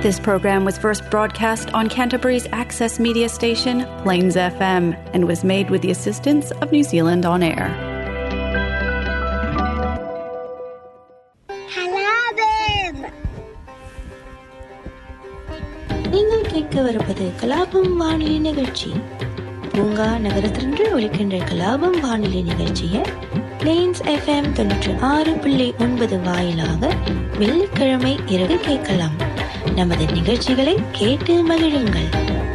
This program was first broadcast on Canterbury's access media station, Plains FM, and was made with the assistance of New Zealand On Air. கலாபம் நீங்கள் கேட்க வருவது கலாபம் வானொலி நிகழ்ச்சி பூங்கா நகரத்திலிருந்து ஒலிக்கின்ற கலாபம் வானொலி நிகழ்ச்சியை பிளேன்ஸ் எஃப்எம் தொண்ணூற்றி ஆறு புள்ளி ஒன்பது வாயிலாக வெள்ளிக்கிழமை இரவு கேட்கலாம் நமது நிகழ்ச்சிகளை கேட்டு மகிழுங்கள்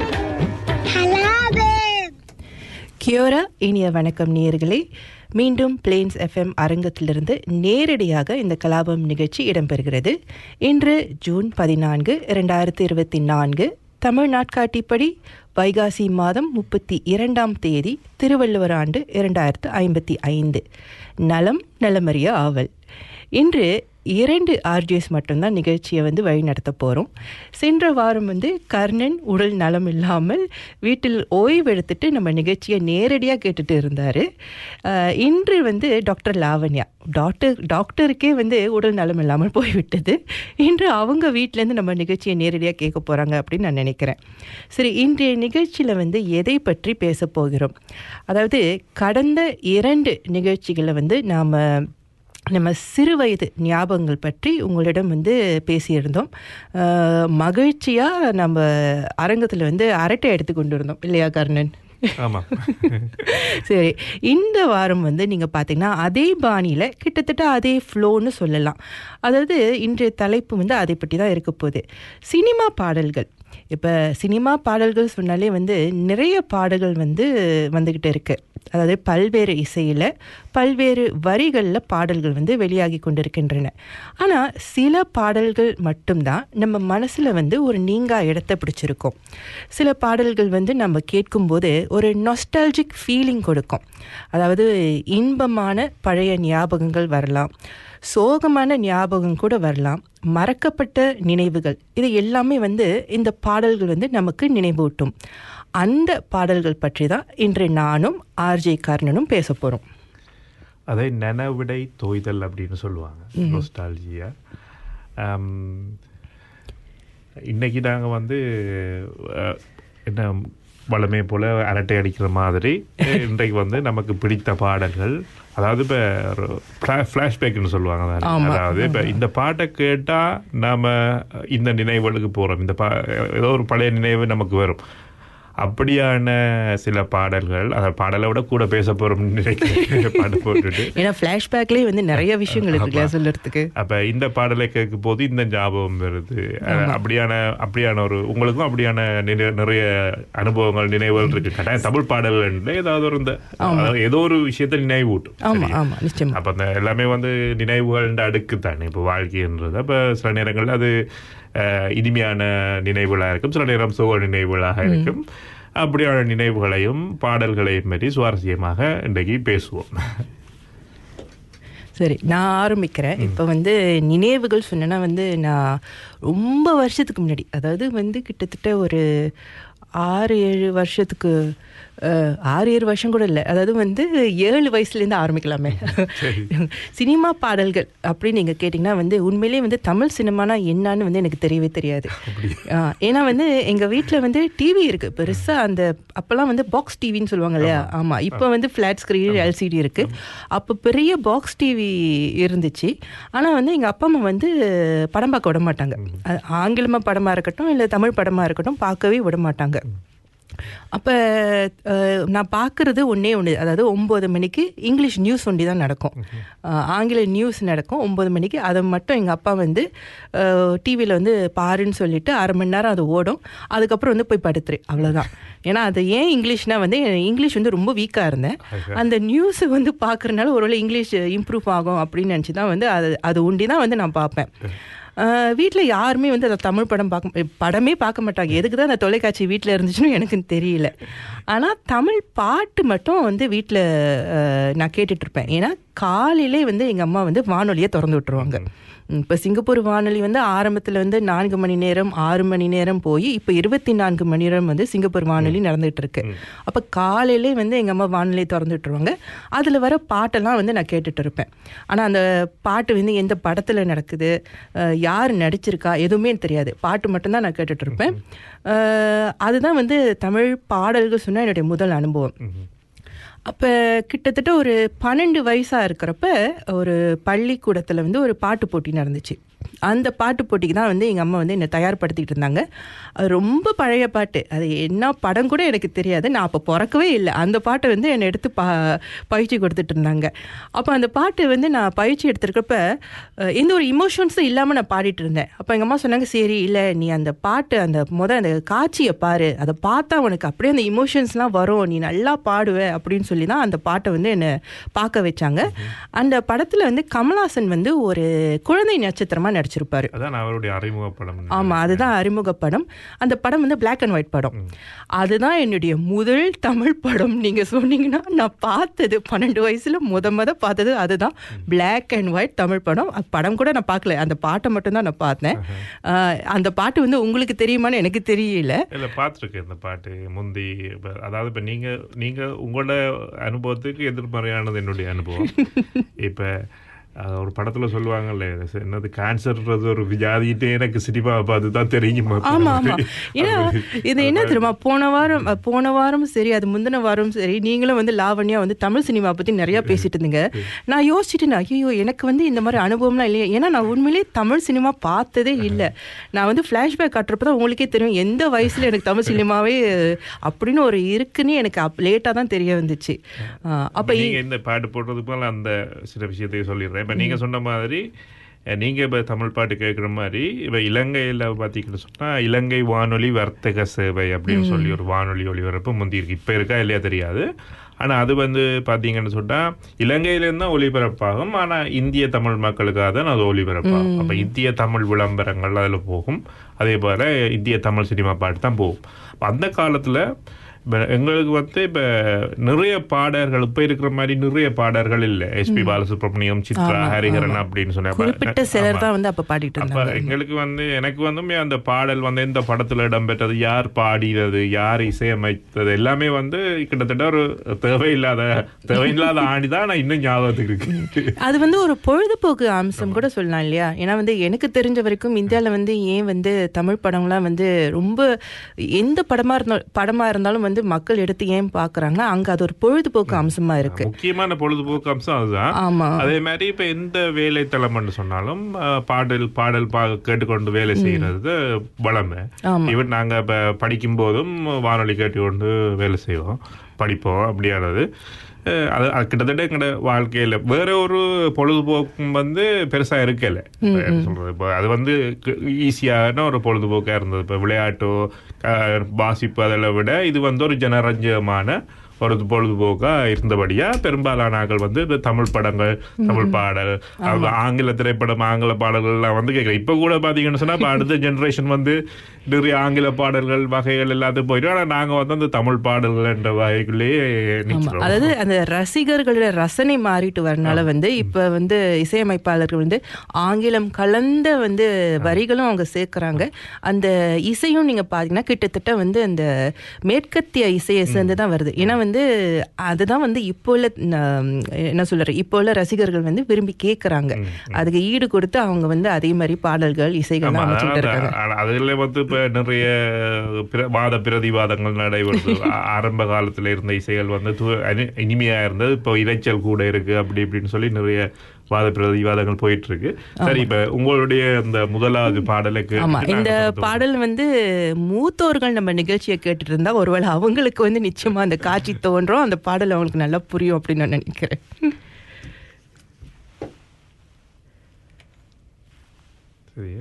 கலாபம் கியோரா இனிய வணக்கம் நேயர்களே மீண்டும் பிளேன்ஸ் எஃப்எம் அரங்கத்திலிருந்து நேரடியாக இந்த கலாபம் நிகழ்ச்சி இடம்பெறுகிறது இன்று ஜூன் பதினான்கு இரண்டாயிரத்தி இருபத்தி நான்கு தமிழ் நாட்காட்டிப்படி வைகாசி மாதம் முப்பத்தி இரண்டாம் தேதி திருவள்ளுவர் ஆண்டு இரண்டாயிரத்து ஐம்பத்தி ஐந்து நலம் நலமறிய ஆவல் இன்று இரண்டு ஆர்ஜிஎஸ் மட்டும்தான் நிகழ்ச்சியை வந்து வழிநடத்த போகிறோம் சென்ற வாரம் வந்து கர்ணன் உடல் நலம் இல்லாமல் வீட்டில் ஓய்வு எடுத்துட்டு நம்ம நிகழ்ச்சியை நேரடியாக கேட்டுட்டு இருந்தார் இன்று வந்து டாக்டர் லாவண்யா டாக்டர் டாக்டருக்கே வந்து உடல் நலம் இல்லாமல் போய்விட்டது இன்று அவங்க வீட்டிலேருந்து நம்ம நிகழ்ச்சியை நேரடியாக கேட்க போகிறாங்க அப்படின்னு நான் நினைக்கிறேன் சரி இன்றைய நிகழ்ச்சியில் வந்து எதை பற்றி பேச போகிறோம் அதாவது கடந்த இரண்டு நிகழ்ச்சிகளை வந்து நாம் நம்ம சிறு வயது ஞாபகங்கள் பற்றி உங்களிடம் வந்து பேசியிருந்தோம் மகிழ்ச்சியாக நம்ம அரங்கத்தில் வந்து அரட்டை எடுத்து கொண்டு இருந்தோம் இல்லையா கர்ணன் ஆமாம் சரி இந்த வாரம் வந்து நீங்கள் பார்த்தீங்கன்னா அதே பாணியில் கிட்டத்தட்ட அதே ஃப்ளோன்னு சொல்லலாம் அதாவது இன்றைய தலைப்பு வந்து அதை பற்றி தான் இருக்க போகுது சினிமா பாடல்கள் இப்போ சினிமா பாடல்கள் சொன்னாலே வந்து நிறைய பாடல்கள் வந்து வந்துக்கிட்டு இருக்கு அதாவது பல்வேறு இசையில் பல்வேறு வரிகளில் பாடல்கள் வந்து வெளியாகி கொண்டிருக்கின்றன ஆனால் சில பாடல்கள் மட்டும்தான் நம்ம மனசில் வந்து ஒரு நீங்கா இடத்தை பிடிச்சிருக்கும் சில பாடல்கள் வந்து நம்ம கேட்கும்போது ஒரு நொஸ்டாலஜிக் ஃபீலிங் கொடுக்கும் அதாவது இன்பமான பழைய ஞாபகங்கள் வரலாம் சோகமான ஞாபகம் கூட வரலாம் மறக்கப்பட்ட நினைவுகள் இது எல்லாமே வந்து இந்த பாடல்கள் வந்து நமக்கு நினைவூட்டும் அந்த பாடல்கள் பற்றி தான் இன்று நானும் ஆர்ஜே கர்ணனும் பேச போகிறோம் அதை நனவிடை தோய்தல் அப்படின்னு சொல்லுவாங்க நொஸ்டாலஜியா இன்னைக்கு நாங்கள் வந்து அஹ், என்ன வளமே போல அரட்டை அடிக்கிற மாதிரி இன்றைக்கு வந்து நமக்கு பிடித்த பாடல்கள் அதாவது இப்போ ஃப்ளாஷ்பேக்னு சொல்லுவாங்க தானே? ஆமா. அதாவது இப்போ இந்த பாட்டை கேட்டால் நாம இந்த நினைவுகளுக்கு போகிறோம் இந்த பா ஏதோ ஒரு பழைய நினைவு நமக்கு வரும் அப்படியான சில பாடல்கள் அந்த பாடலை விட கூட பேச போகிறோம்னு நினைக்கிறேன் பாட்டு போட்டுட்டு ஏன்னா ஃப்ளாஷ்பேக்லேயே வந்து நிறைய விஷயங்கள் இருக்கு இல்லையா ஆமா. சொல்லுறதுக்கு அப்ப இந்த பாடலை கேட்கும் போது இந்த ஞாபகம் வருது அஹ் அப்படியான அப்படியான ஒரு உங்களுக்கும் அப்படியான நினை- நிறைய அனுபவங்கள் நினைவுகள் இருக்கு கட்டாயம் தமிழ் பாடல்கள் ஏதாவது ஒரு இந்த அதாவது ஏதோ ஒரு விஷயத்தை நினைவூட்டும் ஆமா சரியா? ஆமா நிச்சயமா அப்ப அந்த எல்லாமே வந்து நினைவுகள் அடுக்கு தானே இப்போ வாழ்க்கைன்றது அப்ப சில நேரங்கள்ல அது அஹ், இனிமையான நினைவுகளாக இருக்கும் சில நேரம் சோக நினைவுகளாக இருக்கும் அப்படியான நினைவுகளையும் பாடல்களையும் பற்றி சுவாரஸ்யமாக இன்றைக்கு பேசுவோம் சரி நான் ஆரம்பிக்கிறேன் இப்போ வந்து நினைவுகள் சொன்னேன்னா வந்து நான் ரொம்ப வருஷத்துக்கு முன்னாடி அதாவது வந்து கிட்டத்தட்ட ஒரு ஆறு ஏழு வருஷத்துக்கு அஹ், ஆறு ஏழு வருஷம் கூட இல்லை அதாவது வந்து ஏழு வயசுலேருந்து ஆரம்பிக்கலாமே சினிமா பாடல்கள் அப்படின்னு நீங்கள் கேட்டிங்கன்னா வந்து உண்மையிலேயே வந்து தமிழ் சினிமானா என்னன்னு வந்து எனக்கு தெரியவே தெரியாது ஆ, ஏன்னா வந்து எங்கள் வீட்டில் வந்து டிவி இருக்குது பெருசாக அந்த அப்போல்லாம் வந்து பாக்ஸ் டிவின்னு சொல்லுவாங்க இல்லையா ஆமாம் இப்போ வந்து ஃப்ளாட் ஸ்க்ரீன் எல்சிடி இருக்குது அப்போ பெரிய பாக்ஸ் டிவி இருந்துச்சு ஆனால் வந்து எங்கள் அப்பா அம்மா வந்து படம் பார்க்க விட மாட்டாங்க அது ஆங்கிலமாக படமாக இருக்கட்டும் இல்லை தமிழ் படமாக இருக்கட்டும் பார்க்கவே விட மாட்டாங்க அப்போ நான் பார்க்குறது ஒன்றே ஒன்று அதாவது ஒம்பது மணிக்கு இங்கிலீஷ் நியூஸ் ஒண்டி தான் நடக்கும் அஹ், ஆங்கில நியூஸ் நடக்கும் ஒம்பது மணிக்கு அதை மட்டும் எங்கள் அப்பா வந்து டிவியில் வந்து பாருன்னு சொல்லிட்டு அரை மணி நேரம் அது ஓடும் அதுக்கப்புறம் வந்து போய் படுத்துரு அவ்வளோதான் ஏன்னா அது ஏன் இங்கிலீஷ்னா வந்து இங்கிலீஷ் வந்து ரொம்ப வீக்காக இருந்தேன் அந்த நியூஸை வந்து பார்க்குறனால ஒருவேளை இங்கிலீஷ் இம்ப்ரூவ் ஆகும் அப்படின்னு நினச்சி தான் வந்து அது அது ஒண்டி தான் வந்து நான் பார்ப்பேன் வீட்டில் யாருமே வந்து அந்த தமிழ் படம் பார்க்க படமே பார்க்க மாட்டாங்க எதுக்கு தான் அந்த தொலைக்காட்சி வீட்டில் இருந்துச்சுன்னு எனக்கு தெரியல ஆனால் தமிழ் பாட்டு மட்டும் வந்து வீட்டில் நான் கேட்டுட்டு இருப்பேன் ஏன்னா காலையிலே வந்து எங்கள் அம்மா வந்து வானொலியை திறந்து விட்டுருவாங்க இப்போ சிங்கப்பூர் வானொலி வந்து ஆரம்பத்தில் வந்து நான்கு மணி நேரம் ஆறு மணி நேரம் போய் இப்போ இருபத்தி நான்கு மணி நேரம் வந்து சிங்கப்பூர் வானொலி நடந்துகிட்டு இருக்கு அப்போ காலையிலே வந்து எங்கள் அம்மா வானொலி திறந்து விட்டுருவாங்க அதில் வர பாட்டெல்லாம் வந்து நான் கேட்டுட்டு இருப்பேன் ஆனால் அந்த பாட்டு வந்து எந்த படத்தில் நடக்குது அஹ், யார் நடிச்சிருக்கா எதுவுமே எனக்கு தெரியாது பாட்டு மட்டும்தான் நான் கேட்டுட்டு இருப்பேன் அஹ், அதுதான் வந்து தமிழ் பாடல்கள் சொன்னால் என்னுடைய முதல் அனுபவம் அப்போ கிட்டத்தட்ட ஒரு பன்னெண்டு வயசாக இருக்கிறப்ப ஒரு பள்ளிக்கூடத்தில் வந்து ஒரு பாட்டு போட்டி நடந்துச்சு அந்த பாட்டு போட்டிக்கு தான் வந்து எங்கள் அம்மா வந்து என்னை தயார்படுத்திக்கிட்டு இருந்தாங்க அது ரொம்ப பழைய பாட்டு அது என்ன படம் கூட எனக்கு தெரியாது நான் அப்போ பிறக்கவே இல்லை அந்த பாட்டை வந்து என்னை எடுத்து பா பயிற்சி கொடுத்துட்டு இருந்தாங்க அப்போ அந்த பாட்டு வந்து நான் பயிற்சி எடுத்திருக்கப்ப அஹ், எந்த ஒரு இமோஷன்ஸும் இல்லாமல் நான் பாடிட்டு இருந்தேன் அப்போ எங்கள் அம்மா சொன்னாங்க சரி இல்லை நீ அந்த பாட்டு அந்த முத அந்த காட்சியை பாரு அதை பார்த்தா உனக்கு அப்படியே அந்த இமோஷன்ஸ்லாம் வரும் நீ நல்லா பாடுவ அப்படின்னு சொல்லி தான் அந்த பாட்டை வந்து என்னை பார்க்க வச்சாங்க அந்த படத்தில் வந்து கமல்ஹாசன் வந்து ஒரு குழந்தை நட்சத்திரமாக நடிச்சிருப்பாரு அதான் அவருடைய அறிமுக படம் ஆமா அதுதான் அறிமுக படம் அந்த படம் வந்து Black அண்ட் ஒயிட் படம் அதுதான் என்னுடைய முதல் தமிழ் படம் நீங்க சொன்னீங்கன்னா நான் பார்த்தது பன்னெண்டு வயசுல முத முத பார்த்தது அதுதான் Black அண்ட் ஒயிட் தமிழ் படம் அது படம் கூட நான் பார்க்கல அந்த பாட்டை மட்டும்தான் நான் பார்த்தேன் ஆஹ் அந்த பாட்டு வந்து உங்களுக்கு தெரியுமான்னு எனக்கு தெரியல இல்ல பார்த்துருக்கேன் இந்த பாட்டு முந்தி இப்ப அதாவது இப்ப நீங்க நீங்க உங்களோட அனுபவத்துக்கு எதிர்மறையானது என்னுடைய அனுபவம் இப்ப அஹ், ஒரு படத்துல சொல்லுவாங்கல்ல இது என்னது கேன்சர்ன்றது ஒரு வியாதிட்டே எனக்கு சினிமா பார்த்து தான் தெரியுமா ஆமா ஆமா ஏன்னா இது என்ன தெரியுமா போன வாரம் அஹ், போன வாரம் சரி அது முந்தின வாரம் சரி நீங்களும் வந்து லாவண்யா வந்து தமிழ் சினிமா பத்தி நிறைய பேசிட்டு இருந்தீங்க நான் யோசிச்சுட்டு ஐயோ எனக்கு வந்து இந்த மாதிரி அனுபவம்லாம் இல்லையா ஏன்னா நான் உண்மையிலேயே தமிழ் சினிமா பார்த்ததே இல்லை நான் வந்து ஃப்ளாஷ்பேக் காட்டுறப்ப தான் உங்களுக்கே தெரியும் எந்த வயசுல எனக்கு தமிழ் சினிமாவே அஹ், அப்படின்னு ஒரு இருக்குன்னு எனக்கு அப் லேட்டாக தான் தெரிய வந்துச்சு அஹ், அப்ப இ- நீங்க இந்த பாட்டு போடுறதுக்கு மேல அந்த சில விஷயத்தையும் சொல்லிடுறேன் இப்ப நீங்க சொன்ன மாதிரி அஹ், நீங்க இப்ப தமிழ் பாட்டு கேட்குற மாதிரி இப்ப இலங்கையில பாத்தீங்கன்னு சொன்னா இலங்கை வானொலி வர்த்தக சேவை அப்படின்னு சொல்லி ஒரு வானொலி ஒளிபரப்பு முந்தி இருக்கு இப்ப இருக்கா இல்லையா தெரியாது ஆனா அது வந்து பாத்தீங்கன்னு சொன்னா இலங்கையிலேருந்து தான் ஒளிபரப்பாகும் ஆனா இந்திய தமிழ் மக்களுக்காக தான் அது ஒளிபரப்பாகும் அப்ப இந்திய தமிழ் விளம்பரங்கள் அதுல போகும் அதே போல இந்திய தமிழ் சினிமா பாட்டு தான் போகும் அப்ப அந்த காலத்துல இப்ப எங்களுக்கு வந்து இப்ப நிறைய பாடகர்கள் இப்ப இருக்கிற மாதிரி நிறைய பாடகர்கள் இல்ல எஸ்பி பாலசுப்ரமணியம் சித்ரா ஹரிஹரன் அப்படின்னு சொன்ன குறிப்பிட்ட சிலர் தான் வந்து அப்ப பாடிட்டு அப்ப இருந்தாங்க எங்களுக்கு வந்து எனக்கு வந்து அந்த பாடல் வந்து எந்த படத்துல இடம்பெற்றது யார் பாடினது யார் இசையமைத்தது எல்லாமே வந்து கிட்டத்தட்ட ஒரு தேவையில்லாத தேவையில்லாத ஆணி தான் நான் இன்னும் ஞாபகத்துக்கு இருக்கு அது வந்து ஒரு பொழுதுபோக்கு அம்சம் கூட சொல்லலாம் இல்லையா ஏன்னா வந்து எனக்கு தெரிஞ்ச வரைக்கும் இந்தியாவில் வந்து ஏன் வந்து தமிழ் படம்லாம் வந்து ரொம்ப எந்த படமா இருந்தாலும் படமா இருந்தாலும் வந்து மக்கள் எடுத்து ஏன் பார்க்கறாங்கன்னா அங்க அது ஒரு பொழுதுபோக்கு அம்சமா இருக்கு முக்கியமான பொழுதுபோக்கு அம்சம் அதுதான் ஆமா அதே மாதிரி இப்ப எந்த வேலை தளம்னு சொன்னாலும் அஹ், பாடல் பாடல் பா கேட்டுக்கொண்டு வேலை செய்யறது வளமை ஆமா. ஈவன் நாங்க இப்ப படிக்கும் போதும் வானொலி கேட்டுக்கொண்டு வேலை செய்வோம் படிப்போம் அப்படியானது அஹ், அது அது கிட்டத்தட்ட எங்களோட வாழ்க்கையில வேற ஒரு பொழுதுபோக்கும் வந்து பெருசா இருக்கல இப்ப என்ன சொல்றது இப்போ அது வந்து ஈஸியான ஒரு பொழுதுபோக்கா இருந்தது இப்ப விளையாட்டோ அஹ், வாசிப்பு அதெல்லாம் விட இது வந்து ஒரு ஜனரஞ்சகமான ஒரு பொழுதுபோக்கா இருந்தபடியா பெரும்பாலான ஆட்கள் வந்து இந்த தமிழ் படங்கள் தமிழ் பாடல் அது ஆங்கில திரைப்படம் ஆங்கில பாடல்கள் எல்லாம் வந்து கேட்கலாம் இப்ப கூட பாத்தீங்கன்னு சொன்னா இப்ப அடுத்த ஜெனரேஷன் வந்து நிறைய ஆங்கில பாடல்கள் வகைகள் எல்லாத்தையும் போயிடும் ஆனா நாங்க வந்து அந்த தமிழ் பாடல்கள் என்ற வகைக்குள்ளேயே ஆமா நிக்கிறோம் அதாவது அந்த ரசிகர்களோட ரசனை மாறிட்டு வரனால வந்து இப்ப வந்து இசையமைப்பாளர்கள் வந்து ஆங்கிலம் கலந்த வந்து வரிகளும் அவங்க சேர்க்கறாங்க அந்த இசையும் நீங்க பாத்தீங்கன்னா கிட்டத்தட்ட வந்து அந்த மேற்கத்திய இசையை சேர்ந்து தான் வருது ஏன்னா வந்து அதுதான் வந்து இப்போ உள்ள ந- என்ன சொல்ற இப்போ உள்ள ரசிகர்கள் வந்து விரும்பி கேட்கறாங்க அதுக்கு ஈடு கொடுத்து அவங்க வந்து அதே மாதிரி பாடல்கள் இசைகள் ஆமா, அமைச்சுட்டு அதான் இருக்காங்க அ- அதுல வந்து இப்ப நிறைய பிர- வாத பிரதிவாதங்கள் நடைபெறுது ஆ- ஆரம்ப காலத்துல இருந்த இசைகள் வந்து து- அனி- இனிமையா இருந்தது இப்போ இரைச்சல் கூட இருக்கு அப்படி இப்படின்னு சொல்லி நிறைய வாத பிரதிவாதங்கள் போயிட்டு இருக்கு சரி இப்ப உங்களுடைய அந்த முதலாவது பாடலுக்கு ஆமா இந்த பாடல் வந்து மூத்தோர்கள் நம்ம நிகழ்ச்சியை கேட்டுட்டு இருந்தா ஒருவேளை அவங்களுக்கு வந்து நிச்சயமா அந்த காட்சி தோன்றும் அந்த பாடல் அவங்களுக்கு நல்லா புரியும் அப்படின்னு நான் நினைக்கிறேன் சரி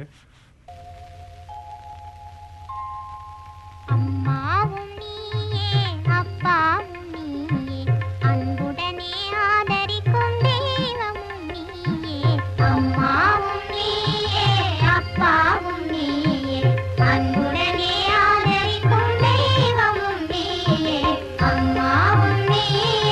அம்மாவும் நீயே அப்பாவும் நீயே அன்புடனே ஆதரிக்கும் தெய்வமும் நீயே அம்மாவும் நீயே அப்பாவும் நீயே அன்புடனே ஆதரிக்கும் தெய்வமும் நீயே அம்மாவும் நீயே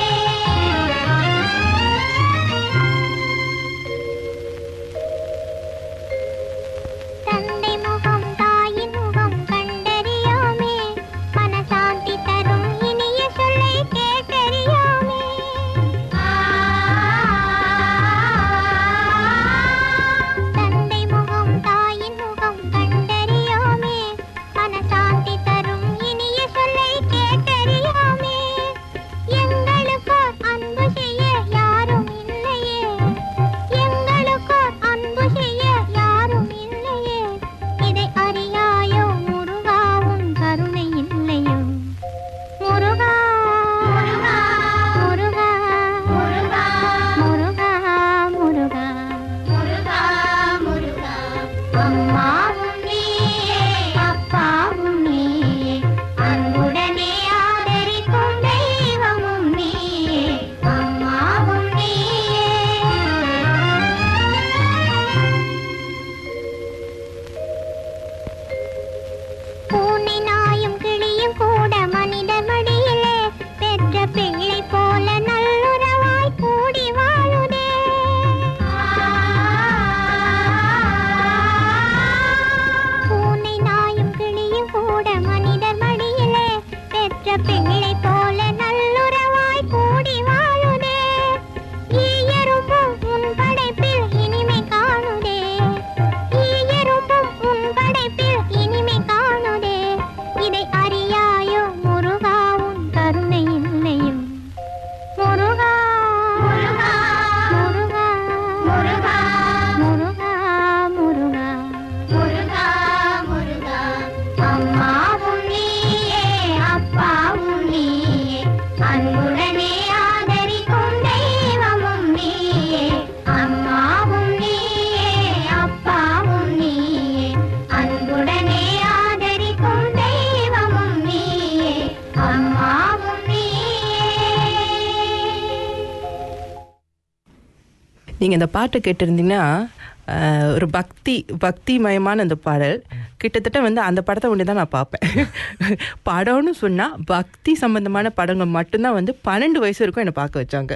நீங்க இந்த பாட்டு கேட்டிருந்தீங்கன்னா அஹ், ஒரு பக்தி பக்தி மயமான அந்த பாடல் கிட்டத்தட்ட வந்து அந்த படத்தை ஒன்று தான் நான் பார்ப்பேன் படம்னு சொன்னா பக்தி சம்பந்தமான படங்கள் மட்டும்தான் வந்து பன்னெண்டு வயசு வரைக்கும் என்னை பார்க்க வச்சாங்க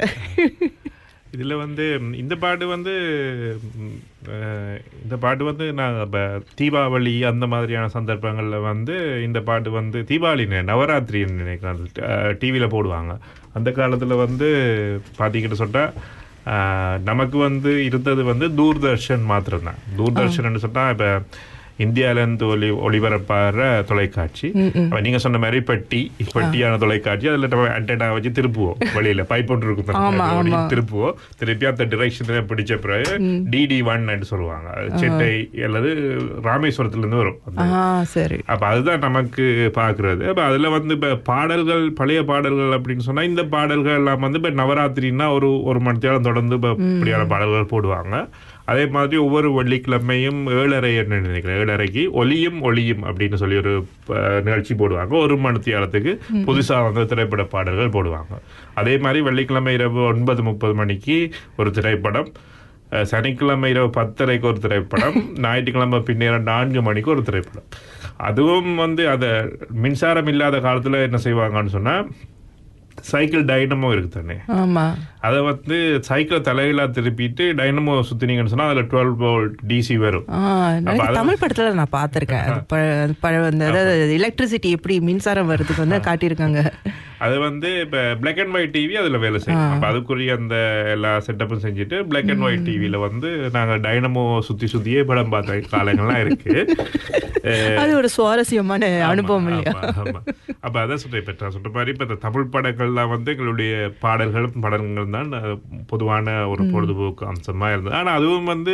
இதுல வந்து ம், இந்த பாட்டு வந்து ம், அஹ், இந்த பாட்டு வந்து நான் இப்ப தீபாவளி அந்த மாதிரியான சந்தர்ப்பங்கள்ல வந்து இந்த பாட்டு வந்து தீபாவளி நே- நவராத்திரின்னு நினைக்கிறேன் டிவியில போடுவாங்க அந்த காலத்துல வந்து பாத்தீங்கன்னு சொன்னா அஹ், நமக்கு வந்து இருந்தது வந்து தூர்தர்ஷன் மாத்திரம்தான் தூர்தர்ஷன் சொன்னா இப்ப இந்தியாவிலேருந்து ஒளி ஒளிபரப்பாடுற தொலைக்காட்சி அப்ப நீங்க சொன்ன மாதிரி பெட்டி பெட்டியான தொலைக்காட்சி அதுல நம்ம antenna வச்சு திருப்புவோம் வெளியில பைப் ஒன்று இருக்கும் ஆமா, பாருங்க. அப்படி ஆமா. திருப்புவோம் திருப்பி அந்த டிரெக்ஷன் பிடிச்ச பிறகு டிடி ஒன் சொல்லுவாங்க அது சென்னை அல்லது ராமேஸ்வரத்துல இருந்து வரும் அந்த ஆ சரி அப்ப அதுதான் நமக்கு பாக்குறது அப்ப அதுல வந்து இப்ப பாடல்கள் பழைய பாடல்கள் அப்படின்னு சொன்னா இந்த பாடல்கள் எல்லாம் வந்து இப்ப நவராத்திரின்னா ஒரு ஒரு மணி நேரம் தொடர்ந்து இப்ப இப்படியான பாடல்கள் போடுவாங்க அதே மாதிரி ஒவ்வொரு வெள்ளிக்கிழமையும் ஏழரை என்ன நினைக்கிறேன் ஏழரைக்கு ஒலியும் ஒளியும் அப்படின்னு சொல்லி ஒரு அஹ், நிகழ்ச்சி போடுவாங்க ஒரு மணி நேரத்துக்கு புதுசா வந்து திரைப்பட பாடல்கள் போடுவாங்க அதே மாதிரி வெள்ளிக்கிழமை இரவு ஒன்பது முப்பது மணிக்கு ஒரு திரைப்படம் அஹ், சனிக்கிழமை இரவு பத்தரைக்கு ஒரு திரைப்படம் ஞாயிற்றுக்கிழமை பின்னேரம் நான்கு மணிக்கு ஒரு திரைப்படம் அதுவும் வந்து அத மின்சாரம் இல்லாத காலத்துல என்ன செய்வாங்கன்னு சொன்னா சைக்கிள் டைனமோ இருக்கு தானே ஆமா அதை வந்து சைக்கிளை தலையில திருப்பிட்டு டைனமோ சுத்தினீங்கன்னு சொன்னா அதுல டுவெல் வோல்ட் டிசி வரும் ஆ, எனக்கு அது- தமிழ் படத்துல நான் பார்த்திருக்கேன் அது ப- அது ப- அந்த அதாவது எலக்ட்ரிசிட்டி எப்படி மின்சாரம் வர்றதுக்கு வந்து காட்டியிருக்காங்க அது வந்து இப்ப பிளாக் அண்ட் ஒயிட் டிவி அதுல வேலை செய்யும் அப்ப அதுக்குரிய அந்த எல்லா செட்டப்பும் செஞ்சுட்டு பிளாக் அண்ட் ஒயிட் டிவில வந்து நாங்க டைனமோ சுத்தி சுத்தியே படம் பார்த்த காலங்கள்லாம் இருக்கு அஹ், அது ஒரு சுவாரஸ்யமான அனுபவம் ஆமா, இல்லையா ஆமா, ஆமா. அப்ப அதான் சொல்றேன் இப்ப நான் சொல்ற மாதிரி இப்ப இந்த தமிழ் படங்கள்லாம் வந்து எங்களுடைய பாடல்களும் படங்கள் தான் அஹ், பொதுவான ஒரு பொழுதுபோக்கு அம்சமா இருந்தது ஆனா அதுவும் வந்து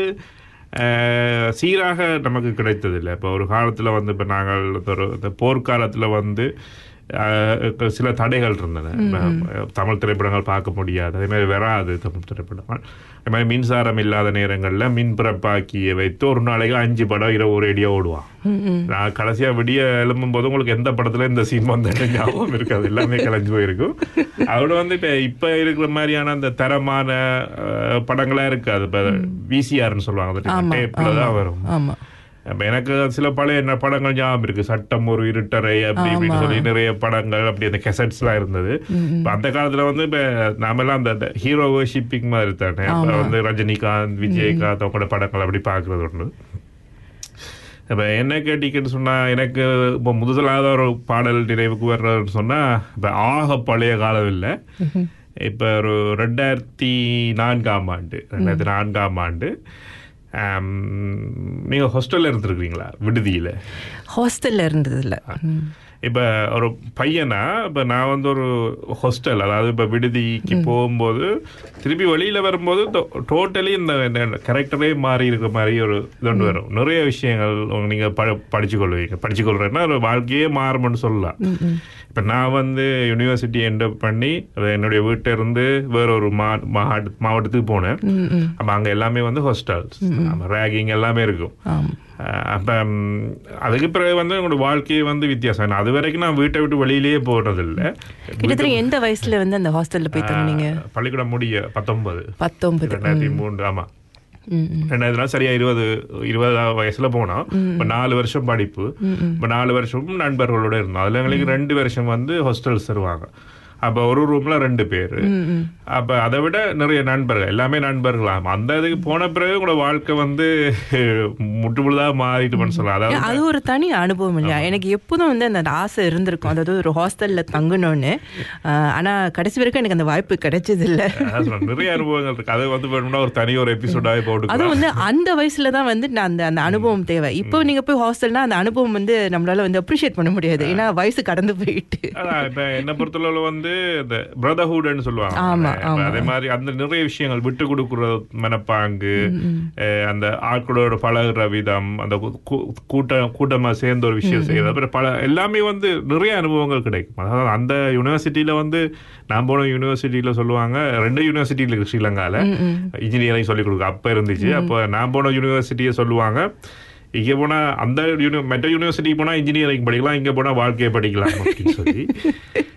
அஹ், சீராக நமக்கு கிடைத்தது இல்லை இப்போ ஒரு காலத்துல வந்து இப்ப நாங்கள் ஒரு இந்த போர்க்காலத்துல வந்து அஹ், சில தடைகள் இருந்தன இப்ப தமிழ் திரைப்படங்கள் பார்க்க முடியாது அதே மாதிரி வராது தமிழ் திரைப்படங்கள் அதே மாதிரி மின்சாரம் இல்லாத நேரங்கள்ல மின் பிறப்பாக்கியை வைத்து ஒரு நாளைக்கு அஞ்சு படம் இரவு ஒரு அடியா ஓடுவான் நான் கடைசியா விடிய எழும்பும் போது உங்களுக்கு எந்த படத்துல இந்த சீன் வந்த ஞாபகம் இருக்காது எல்லாமே கலைஞ்சு போயிருக்கும் அதோட வந்து இப்ப இப்ப இருக்கிற மாதிரியான அந்த தரமான அஹ், படங்களா இருக்காது இப்ப விசிஆர்னு சொல்லுவாங்க ஆமா டேப்ல தான் ஆமா, வரும் ஆமா அப்ப எனக்கு சில பழைய ந- படங்கள் ஞாபகம் இருக்கு சட்டம் ஒரு இருட்டறை அப்படி இப்படின்னு சொல்லி நிறைய படங்கள் அப்படி அந்த கெசட்ஸ் எல்லாம் இருந்தது இப்ப அந்த காலத்துல வந்து இப்ப நாமெல்லாம் அந்த ஹீரோ ஷிப்பிங் மாதிரி தானே அப்ப வந்து ரஜினிகாந்த் விஜயகாந்த் அவங்களோட படங்கள் அப்படி பாக்குறது உண்டு இப்ப என்ன கேட்டீங்கன்னு சொன்னா எனக்கு இப்போ முதலாவது ஒரு பாடல் நினைவுக்கு வர்றதுன்னு சொன்னா இப்ப ஆக பழைய காலம் இல்லை இப்ப ஒரு ரெண்டாயிரத்தி நான்காம் ஆண்டு ரெண்டாயிரத்தி நான்காம் ஆண்டு ஆம், நீங்க ஹாஸ்டல்ல இருந்திருக்கீங்களா விடுதியில ஹாஸ்டல்ல இருந்ததுல ம். இப்ப ஒரு பையனா இப்ப நான் வந்து ஒரு ஹாஸ்டல் அதாவது இப்ப விடுதிக்கு போகும்போது திருப்பி வெளியில வரும்போது டோட்டலி இந்த கேரக்டரே மாறி இருக்கிற மாதிரி ஒரு இது ஒன்று வரும் நிறைய விஷயங்கள் உங்க- நீங்க ப- படிச்சு கொள்வீங்க படிச்சு கொள்றேன்னா ஒரு வாழ்க்கையே மாறும்னு சொல்லலாம் இப்ப நான் வந்து யூனிவர்சிட்டி என்டப் பண்ணி அது என்னுடைய வீட்டில இருந்து வேற ஒரு மா மாவட்ட- மாவட்டத்துக்கு போனேன் அப்ப அங்க எல்லாமே வந்து ஹாஸ்டல்ஸ் ரேகிங் எல்லாமே இருக்கும் ஆமா அஹ் அப்ப ம், அதுக்கு பிறகு வந்து என்னோட வாழ்க்கையே வந்து வித்தியாசம் அது வரைக்கும் நான் வீட்டை விட்டு வெளியிலேயே போனதில்லை கிட்டத்தட்ட எந்த வயசுல வந்து அந்த ஹாஸ்டல்ல போய் தங்குனீங்க பள்ளிக்கூடம் முடிய பத்தொன்பது பத்தொன்பது ரெண்டாயிரத்தி மூன்று ஆமா ம், ம். ரெண்டாயிரத்தி நாள் சரியா இருபது இருபதாவது வயசுல போனோம் இப்ப நாலு வருஷம் படிப்பு இப்ப நாலு வருஷமும் நண்பர்களோட இருந்தோம் அதுல எங்களுக்கு ரெண்டு வருஷம் வந்து ஹாஸ்டல்ஸ் தருவாங்க அப்ப ஒரு ரூம்ல ரெண்டு பேரு அப்ப அதை விட நிறைய நண்பர்கள் எல்லாமே நண்பர்களாம் அந்த இதுக்கு போன பிறகு உங்களோட வாழ்க்கை வந்து முற்றுமுழுதா மாறிட்டுன்னு சொல்லலாம் அதாவது அது ஒரு தனி அனுபவம் இல்லையா எனக்கு எப்போதும் வந்து அந்த ஆசை இருந்திருக்கும் அதாவது ஒரு ஹாஸ்டல்ல தங்கணும்னு ஆஹ், ஆனா கடைசி வரைக்கும் எனக்கு அந்த வாய்ப்பு கிடைச்சது இல்ல அதான் சொல்றேன். நிறைய அனுபவங்கள் இருக்கு அது வந்து வேணும்னா ஒரு தனி ஒரு எபிசோடாவே அதுவும் போட்டுக்கலாம் வந்து அந்த வயசுல தான் வந்து நான் அந்த அந்த அனுபவம் தேவை இப்போ நீங்க போய் ஹாஸ்டல்னா அந்த அனுபவம் வந்து நம்மளால வந்து அப்ரிஷியேட் பண்ண முடியாது ஏன்னா வயசு கடந்து போயிட்டு அதான் இப்ப என்ன பொறுத்தளவுல வந்து இந்த பிரதர்ஹுட்னு சொல்லுவாங்க ஆமா, இப்ப ஆமா. அதே மாதிரி அந்த நிறைய விஷயங்கள் விட்டு கொடுக்குற மனப்பாங்கு அஹ், அந்த ஆட்களோட பழகுற விதம் அந்த கூ- கூ- கூட்டம் கூட்டமா சேர்ந்து ஒரு விஷயம் செய்யறது அப்புறம் பல எல்லாமே வந்து நிறைய அனுபவங்கள் கிடைக்கும் அதாவது அந்த யூனிவர்சிட்டியில வந்து நான் போன யூனிவர்சிட்டியில சொல்லுவாங்க ரெண்டு யூனிவர்சிட்டியில இருக்கு ஸ்ரீலங்கால இன்ஜினியரிங் சொல்லிக் கொடுக்க அப்ப இருந்துச்சு அப்போ நான் போன யூனிவர்சிட்டியை சொல்லுவாங்க இங்க போனா அந்த யூனி மற்ற யூனிவர்சிட்டிக்கு போனா இன்ஜினியரிங் படிக்கலாம் இங்க போனா வாழ்க்கையை படிக்கலாம் அப்படின்னு சொல்லி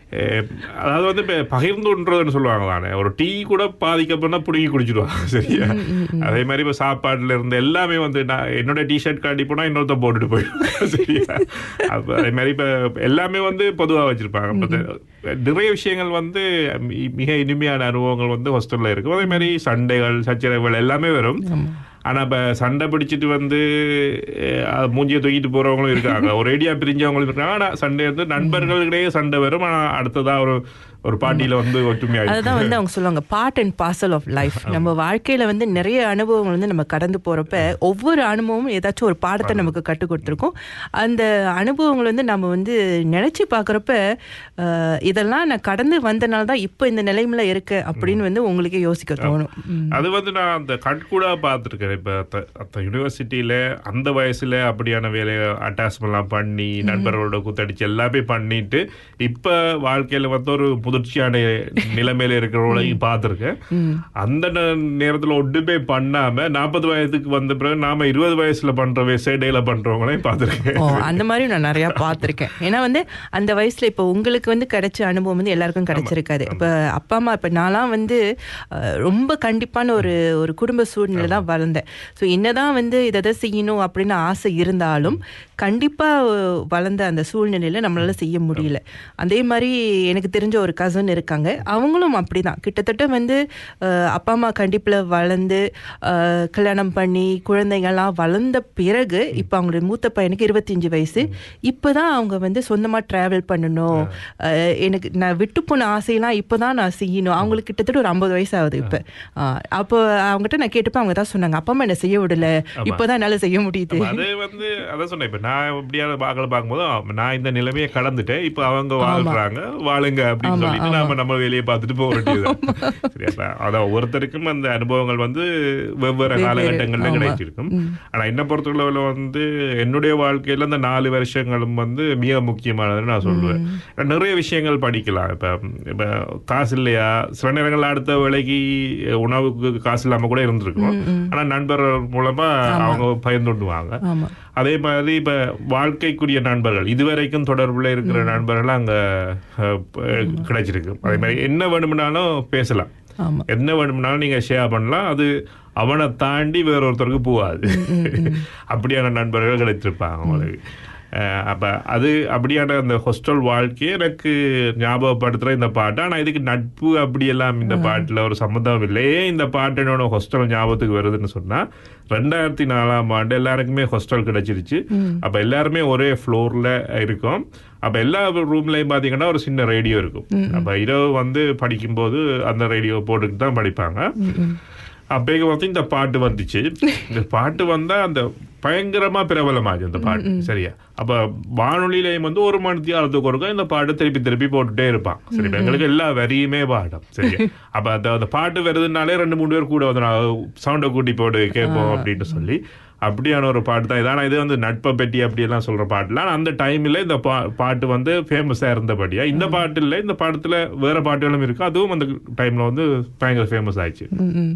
அஹ், அதாவது வந்து இப்ப பகிர்ந்து உண்றதுன்னு சொல்லுவாங்க தானே ஒரு டீ கூட பாதிக்கப்பட்டா பிடுங்கி குடிச்சிடுவாங்க சரியா அதே மாதிரி இப்ப சாப்பாடுல இருந்து எல்லாமே வந்து நான் என்னோட டிஷர்ட் காட்டி போனா இன்னொருத்த போட்டுட்டு போயிடுவாங்க சரியா அப்ப அதே மாதிரி இப்ப எல்லாமே வந்து பொதுவா வச்சிருப்பாங்க அப்ப இந்த நிறைய விஷயங்கள் வந்து மி- மிக இனிமையான அனுபவங்கள் வந்து ஹாஸ்டல்ல இருக்கும் அதே மாதிரி சண்டைகள் சச்சரவுகள் எல்லாமே வரும் ஆனா இப்ப சண்டை பிடிச்சிட்டு வந்து அஹ், அது மூஞ்சியை தூக்கிட்டு போறவங்களும் இருக்காங்க ஒரு ஏடியா பிரிஞ்சவங்களும் இருக்காங்க ஆனா சண்டை வந்து நண்பர்களிடையே சண்டை வரும் ஆனா அடுத்ததா ஒரு ஒரு பாட்டியில வந்து ஒற்றுமையா அதுதான் வந்து அவங்க சொல்லுவாங்க part and parcel of life நம்ம வாழ்க்கையில வந்து நிறைய அனுபவங்கள் வந்து நம்ம கடந்து போறப்ப ஒவ்வொரு அனுபவமும் ஏதாச்சும் ஒரு பாடத்தை நமக்கு கற்றுக் கொடுத்துருக்கோம் அந்த அனுபவங்கள் வந்து நம்ம வந்து நினைச்சு பார்க்கறப்ப அஹ், இதெல்லாம் நான் கடந்து வந்தனால தான் இப்போ இந்த நிலைமையில இருக்கு அப்படின்னு வந்து உங்களுக்கே யோசிக்க தோணும் ம். அது வந்து நான் அந்த கண்கூடா பார்த்துருக்கேன் இப்போ அந்த யூனிவர்சிட்டியில அந்த வயசுல அப்படியான வேலையை அட்டாச்மெண்ட்லாம் பண்ணி நண்பர்களோட கூத்தடிச்சு எல்லாமே பண்ணிட்டு இப்ப வாழ்க்கையில வந்து ஒரு முதிர்ச்சியான நிலைமையில இருக்கிறவங்களையும் பார்த்துருக்கேன் அந்த நே- நேரத்துல ஒன்றுமே பண்ணாம நாற்பது வயதுக்கு வந்த பிறகு நாம இருபது வயசுல பண்ற சேடையில பண்றவங்களையும் பார்த்துருக்கேன் ஓ அந்த மாதிரி நான் நிறைய பார்த்துருக்கேன் ஏன்னா வந்து அந்த வயசுல இப்போ உங்களுக்கு வந்து கிடைச்ச அனுபவம் வந்து எல்லாருக்கும் கிடைச்சிருக்காது இப்போ அப்பா அம்மா இப்போ நான்லாம் வந்து அஹ், ரொம்ப கண்டிப்பான ஒரு ஒரு குடும்ப சூழ்நிலை தான் வளர்ந்தேன் ஸோ என்னதான் வந்து இதை எதை செய்யணும் அப்படின்னு ஆசை இருந்தாலும் கண்டிப்பா அஹ், வளர்ந்த அந்த சூழ்நிலையில நம்மளால செய்ய முடியல அதே மாதிரி எனக்கு தெரிஞ்ச ஒரு கசன் இருக்காங்க அவங்களும் அப்படிதான் கிட்டத்தட்ட வந்து அஹ், அப்பா அம்மா கண்டிப்புல வளர்ந்து அஹ், கல்யாணம் பண்ணி குழந்தைங்கள்லாம் வளர்ந்த பிறகு இப்போ அவங்களுடைய மூத்த பையனுக்கு இருபத்தஞ்சு வயசு இப்போதான் அவங்க வந்து சொந்தமா டிராவல் பண்ணணும் அஹ், எனக்கு நான் விட்டு போன ஆசையெல்லாம் இப்போதான் நான் செய்யணும் அவங்களுக்கு கிட்டத்தட்ட ஒரு ஐம்பது வயசு ஆகுது இப்போ அப்போ அவங்ககிட்ட நான் கேட்டப்ப அவங்க தான் சொன்னாங்க அப்பா அம்மா என்ன செய்ய விடல இப்போதான் என்னால செய்ய முடியுது அப்ப அது வந்து அதான் சொன்னேன் இப்ப நான் இப்படியான பாக்களை பார்க்கும்போது ஆ, நான் இந்த நிலைமையை கடந்துட்டேன் இப்ப அவங்க வாழ்றாங்க வாழுங்க அப்படின்னு ஆமா, சொல்லிட்டு ஆமா. நாம நம்ம வேலையை பார்த்துட்டு போக வேண்டியது சரி அப்ப அதான் ஒவ்வொருத்தருக்கும் அந்த அனுபவங்கள் வந்து வெவ்வேறு வெவ்வேறு, காலகட்டங்கள்ல ஆமா. கிடைச்சிருக்கும் ஆனா என்ன பொறுத்தளவுல வந்து என்னுடைய வாழ்க்கையில இந்த நாலு வருஷங்களும் வந்து மிக முக்கியமானதுன்னு நான் சொல்லுவேன் நிறைய விஷயங்கள் படிக்கலாம் இப்ப இப்ப காசு இல்லையா சில நேரங்கள்ல அடுத்த வேலைக்கு உணவுக்கு காசு இல்லாம கூட இருந்திருக்கும் ஆனா நண்பர்கள் மூலமா அவங்க பயந்துண்டுவாங்க ஆமா அதே மாதிரி இப்ப வாழ்க்கைக்குரிய நண்பர்கள் இதுவரைக்கும் தொடர்புல இருக்கிற நண்பர்கள் அங்க அஹ், ப- கிடைச்சிருக்கு அதே மாதிரி என்ன வேணும்னாலும் பேசலாம் ஆமா என்ன வேணும்னாலும் நீங்க ஷேர் பண்ணலாம் அது அவனை தாண்டி வேற ஒருத்தருக்கு போகாது அப்படியான நண்பர்கள் கிடைத்திருப்பாங்க உங்களுக்கு அஹ் அப்ப அது அப்படியான அந்த ஹாஸ்டல் வாழ்க்கையை எனக்கு ஞாபகப்படுத்துற இந்த பாட்டு ஆனா இதுக்கு நட்பு அப்படியெல்லாம் இந்த பாட்டுல ஒரு சம்மந்தம் இல்லை ஏன் இந்த பாட்டு என்னோட ஹாஸ்டல் ஞாபகத்துக்கு வருதுன்னு சொன்னா ரெண்டாயிரத்தி நாலாம் ஆண்டு எல்லாருக்குமே ஹாஸ்டல் கிடைச்சிருச்சு அப்ப எல்லாருமே ஒரே ஃப்ளோர்ல இருக்கோம் அப்ப எல்லா ரூம்லயும் பாத்தீங்கன்னா ஒரு சின்ன ரேடியோ இருக்கும் அப்ப இரவு வந்து படிக்கும்போது அந்த ரேடியோ போட்டுக்கிட்டு தான் படிப்பாங்க அப்பேக்கு வந்து இந்த பாட்டு வந்துச்சு இந்த பாட்டு வந்தா அந்த பயங்கரமா பிரபலமாச்சு இந்த பாட்டு சரியா அப்ப வானொலியிலையும் வந்து ஒரு மணி நேரத்துக்கு ஒருக்கா இந்த பாட்டு திருப்பி திருப்பி போட்டுட்டே இருப்பான் சரி இப்ப எங்களுக்கு எல்லா வரியுமே பாடம் சரியா அப்ப அந்த அந்த பாட்டு வருதுனாலே ரெண்டு மூணு பேர் கூட வந்து சவுண்டை கூட்டி போட்டு கேட்போம் அப்படின்னு சொல்லி அப்படியான ஒரு பாட்டு தான் இது ஆனா இது வந்து நட்பை பெட்டி அப்படி எல்லாம் சொல்ற பாட்டுல ஆனா அந்த டைம்ல இந்த பா- பாட்டு வந்து ஃபேமஸா இருந்தபடியா இந்த பாட்டு இல்ல இந்த பாட்டுல வேற பாட்டுகளும் இருக்கு அதுவும் அந்த டைம்ல வந்து பயங்கர ஃபேமஸ் ஆயிடுச்சு ம், ம்.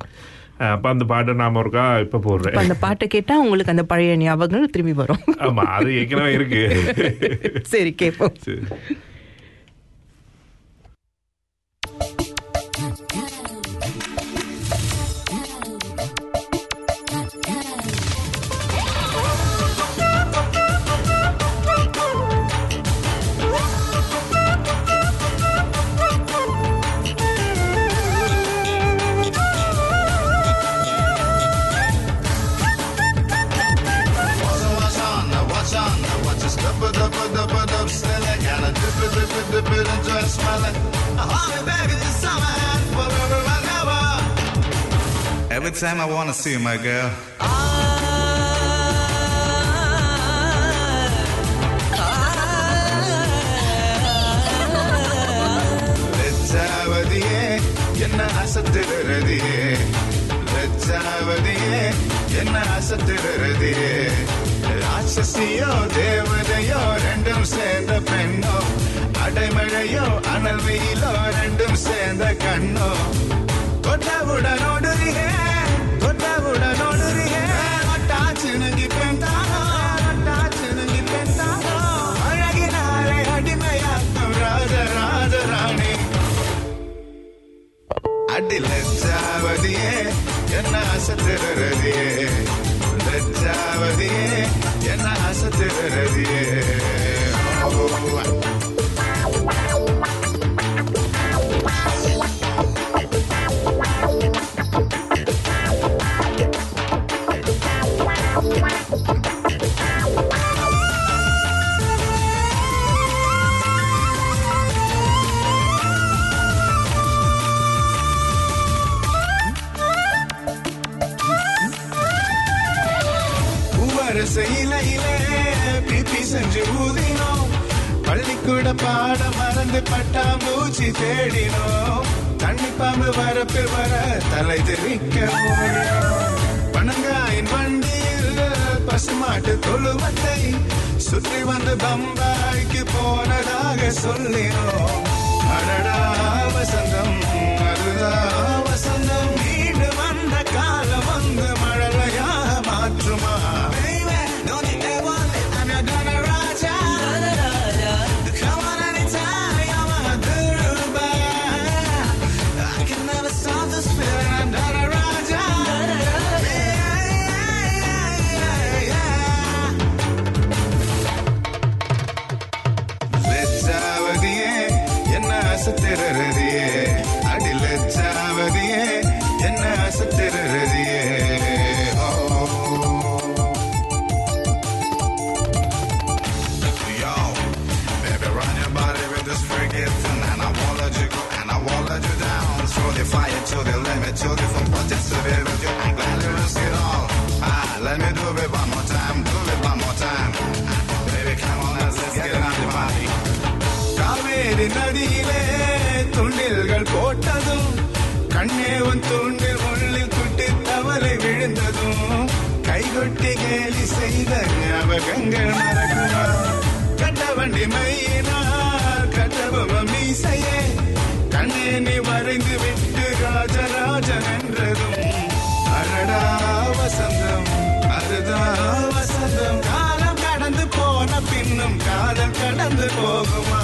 அஹ் அப்ப அந்த பாட்டை நாம ஒருக்கா இப்ப இப்ப போடுறேன் அந்த பாட்டை கேட்டா உங்களுக்கு அந்த பழைய ஞாபகங்கள் திரும்பி வரும் ஆமா அது ஏற்கனவே இருக்கு சரி கேட்போம் சரி. Every time I wanna see you, my girl. லெச்சாவதியே என்ன அசத்துறதியே லெச்சாவதியே என்ன அசத்துறதியே ராட்சசியோ தேவதையோ ரெண்டும் சேர்ந்த பெண்ணோ அடைமழையோ அனல் வெயிலோ ரெண்டும் சேர்ந்த கண்ணோ தொட்டவுடன் ஓடுறியே தொட்டவுடன் ஓடுறியே ஒட்டாச்சு நங்கி பெண்தானோ ஒட்டாச்சு நங்கி பெண்தானோ அழகினாலே அடிமையாக்கும் ராஜரா அசத்துறதியே லஜ்ஜாவதியே என்ன அசத்துறதியே பூவரச இலையிலே பிபி செஞ்சு ஊதினோம் பள்ளிக்கூட பாட மறந்து பட்டாம்பூச்சி தேடினோம் தண்ணி பாம்பு வரப்பில் வர தலை தெரிக்க ஓடினோம் பனங்காயின் வண்டியில் பசுமாட்டு தொழுவத்தை சுற்றி வந்து பம்பாய்க்கு போனதாக சொல்லினோம் அடடா வசந்தம் அதுதான் வசந்தம் வீடு வந்த காலம் வந்து மழலையாக மாற்றுமா Baby, don't you ever let I'm your Donna Raja. Come on anytime, you're my Durba. I can never stop this feeling, I'm Donna Raja. Yeah, yeah, yeah, yeah. லெச்சாவதியே என்ன அசத்திரதியே அடி லெச்சாவதியே என்ன அசத்திரதியே Yo, baby, run your body with this forgetting, and I won't let you go, and I won't let you down. Throw the fire to the limit, to the from projects to the with you. I'm glad to risk it all. Ah, let me do it one more time, do it one more time. Baby, come on, let's, let's get it on the body. Kaveri நதியிலே துண்டில்கள் போட்டதும் கண்ணே உன் தூண்டில் உள்ளில் குட்டி தவறை விழுந்ததும் கைகொட்டி கேலி செய்த ஞாபகங்கள் மறக்குமா கட்ட வண்டி மையினார் கட்டபொம்ம மீசையே கண்ணே நீ வரைந்து விட்டு ராஜராஜன் என்றதும் அடடா வசந்தம் அதுதான் வசந்தம் காலம் கடந்து போன பின்னும் காதல் கடந்து போகுமா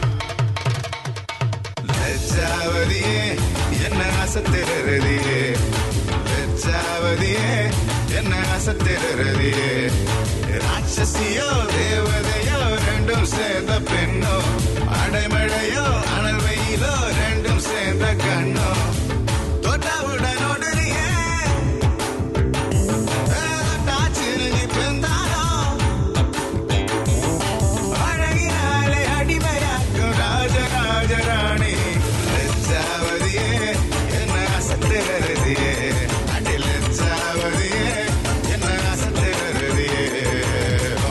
லஜ்ஜாவதியே என்ன அசத்திரதியே லஜ்ஜாவதியே என்ன அசத்திரதியே ராட்சசியோ தேவதையோ ரெண்டும் சேர்ந்த பெண்ணோ அடைமழையோ அனல் வெயிலோ ரெண்டும் சேர்ந்த கண்ணோ தொட்டவுடன் ஒடுறியே தாச்சிருங்கி பிறந்தாரோ அழகினாலே அடிமையாக்கும் ராஜராஜராணி லஜ்ஜாவதியே என்ன அசத்திரதியே அடி லஜ்ஜாவதியே என்ன அசத்திரதியே ஓ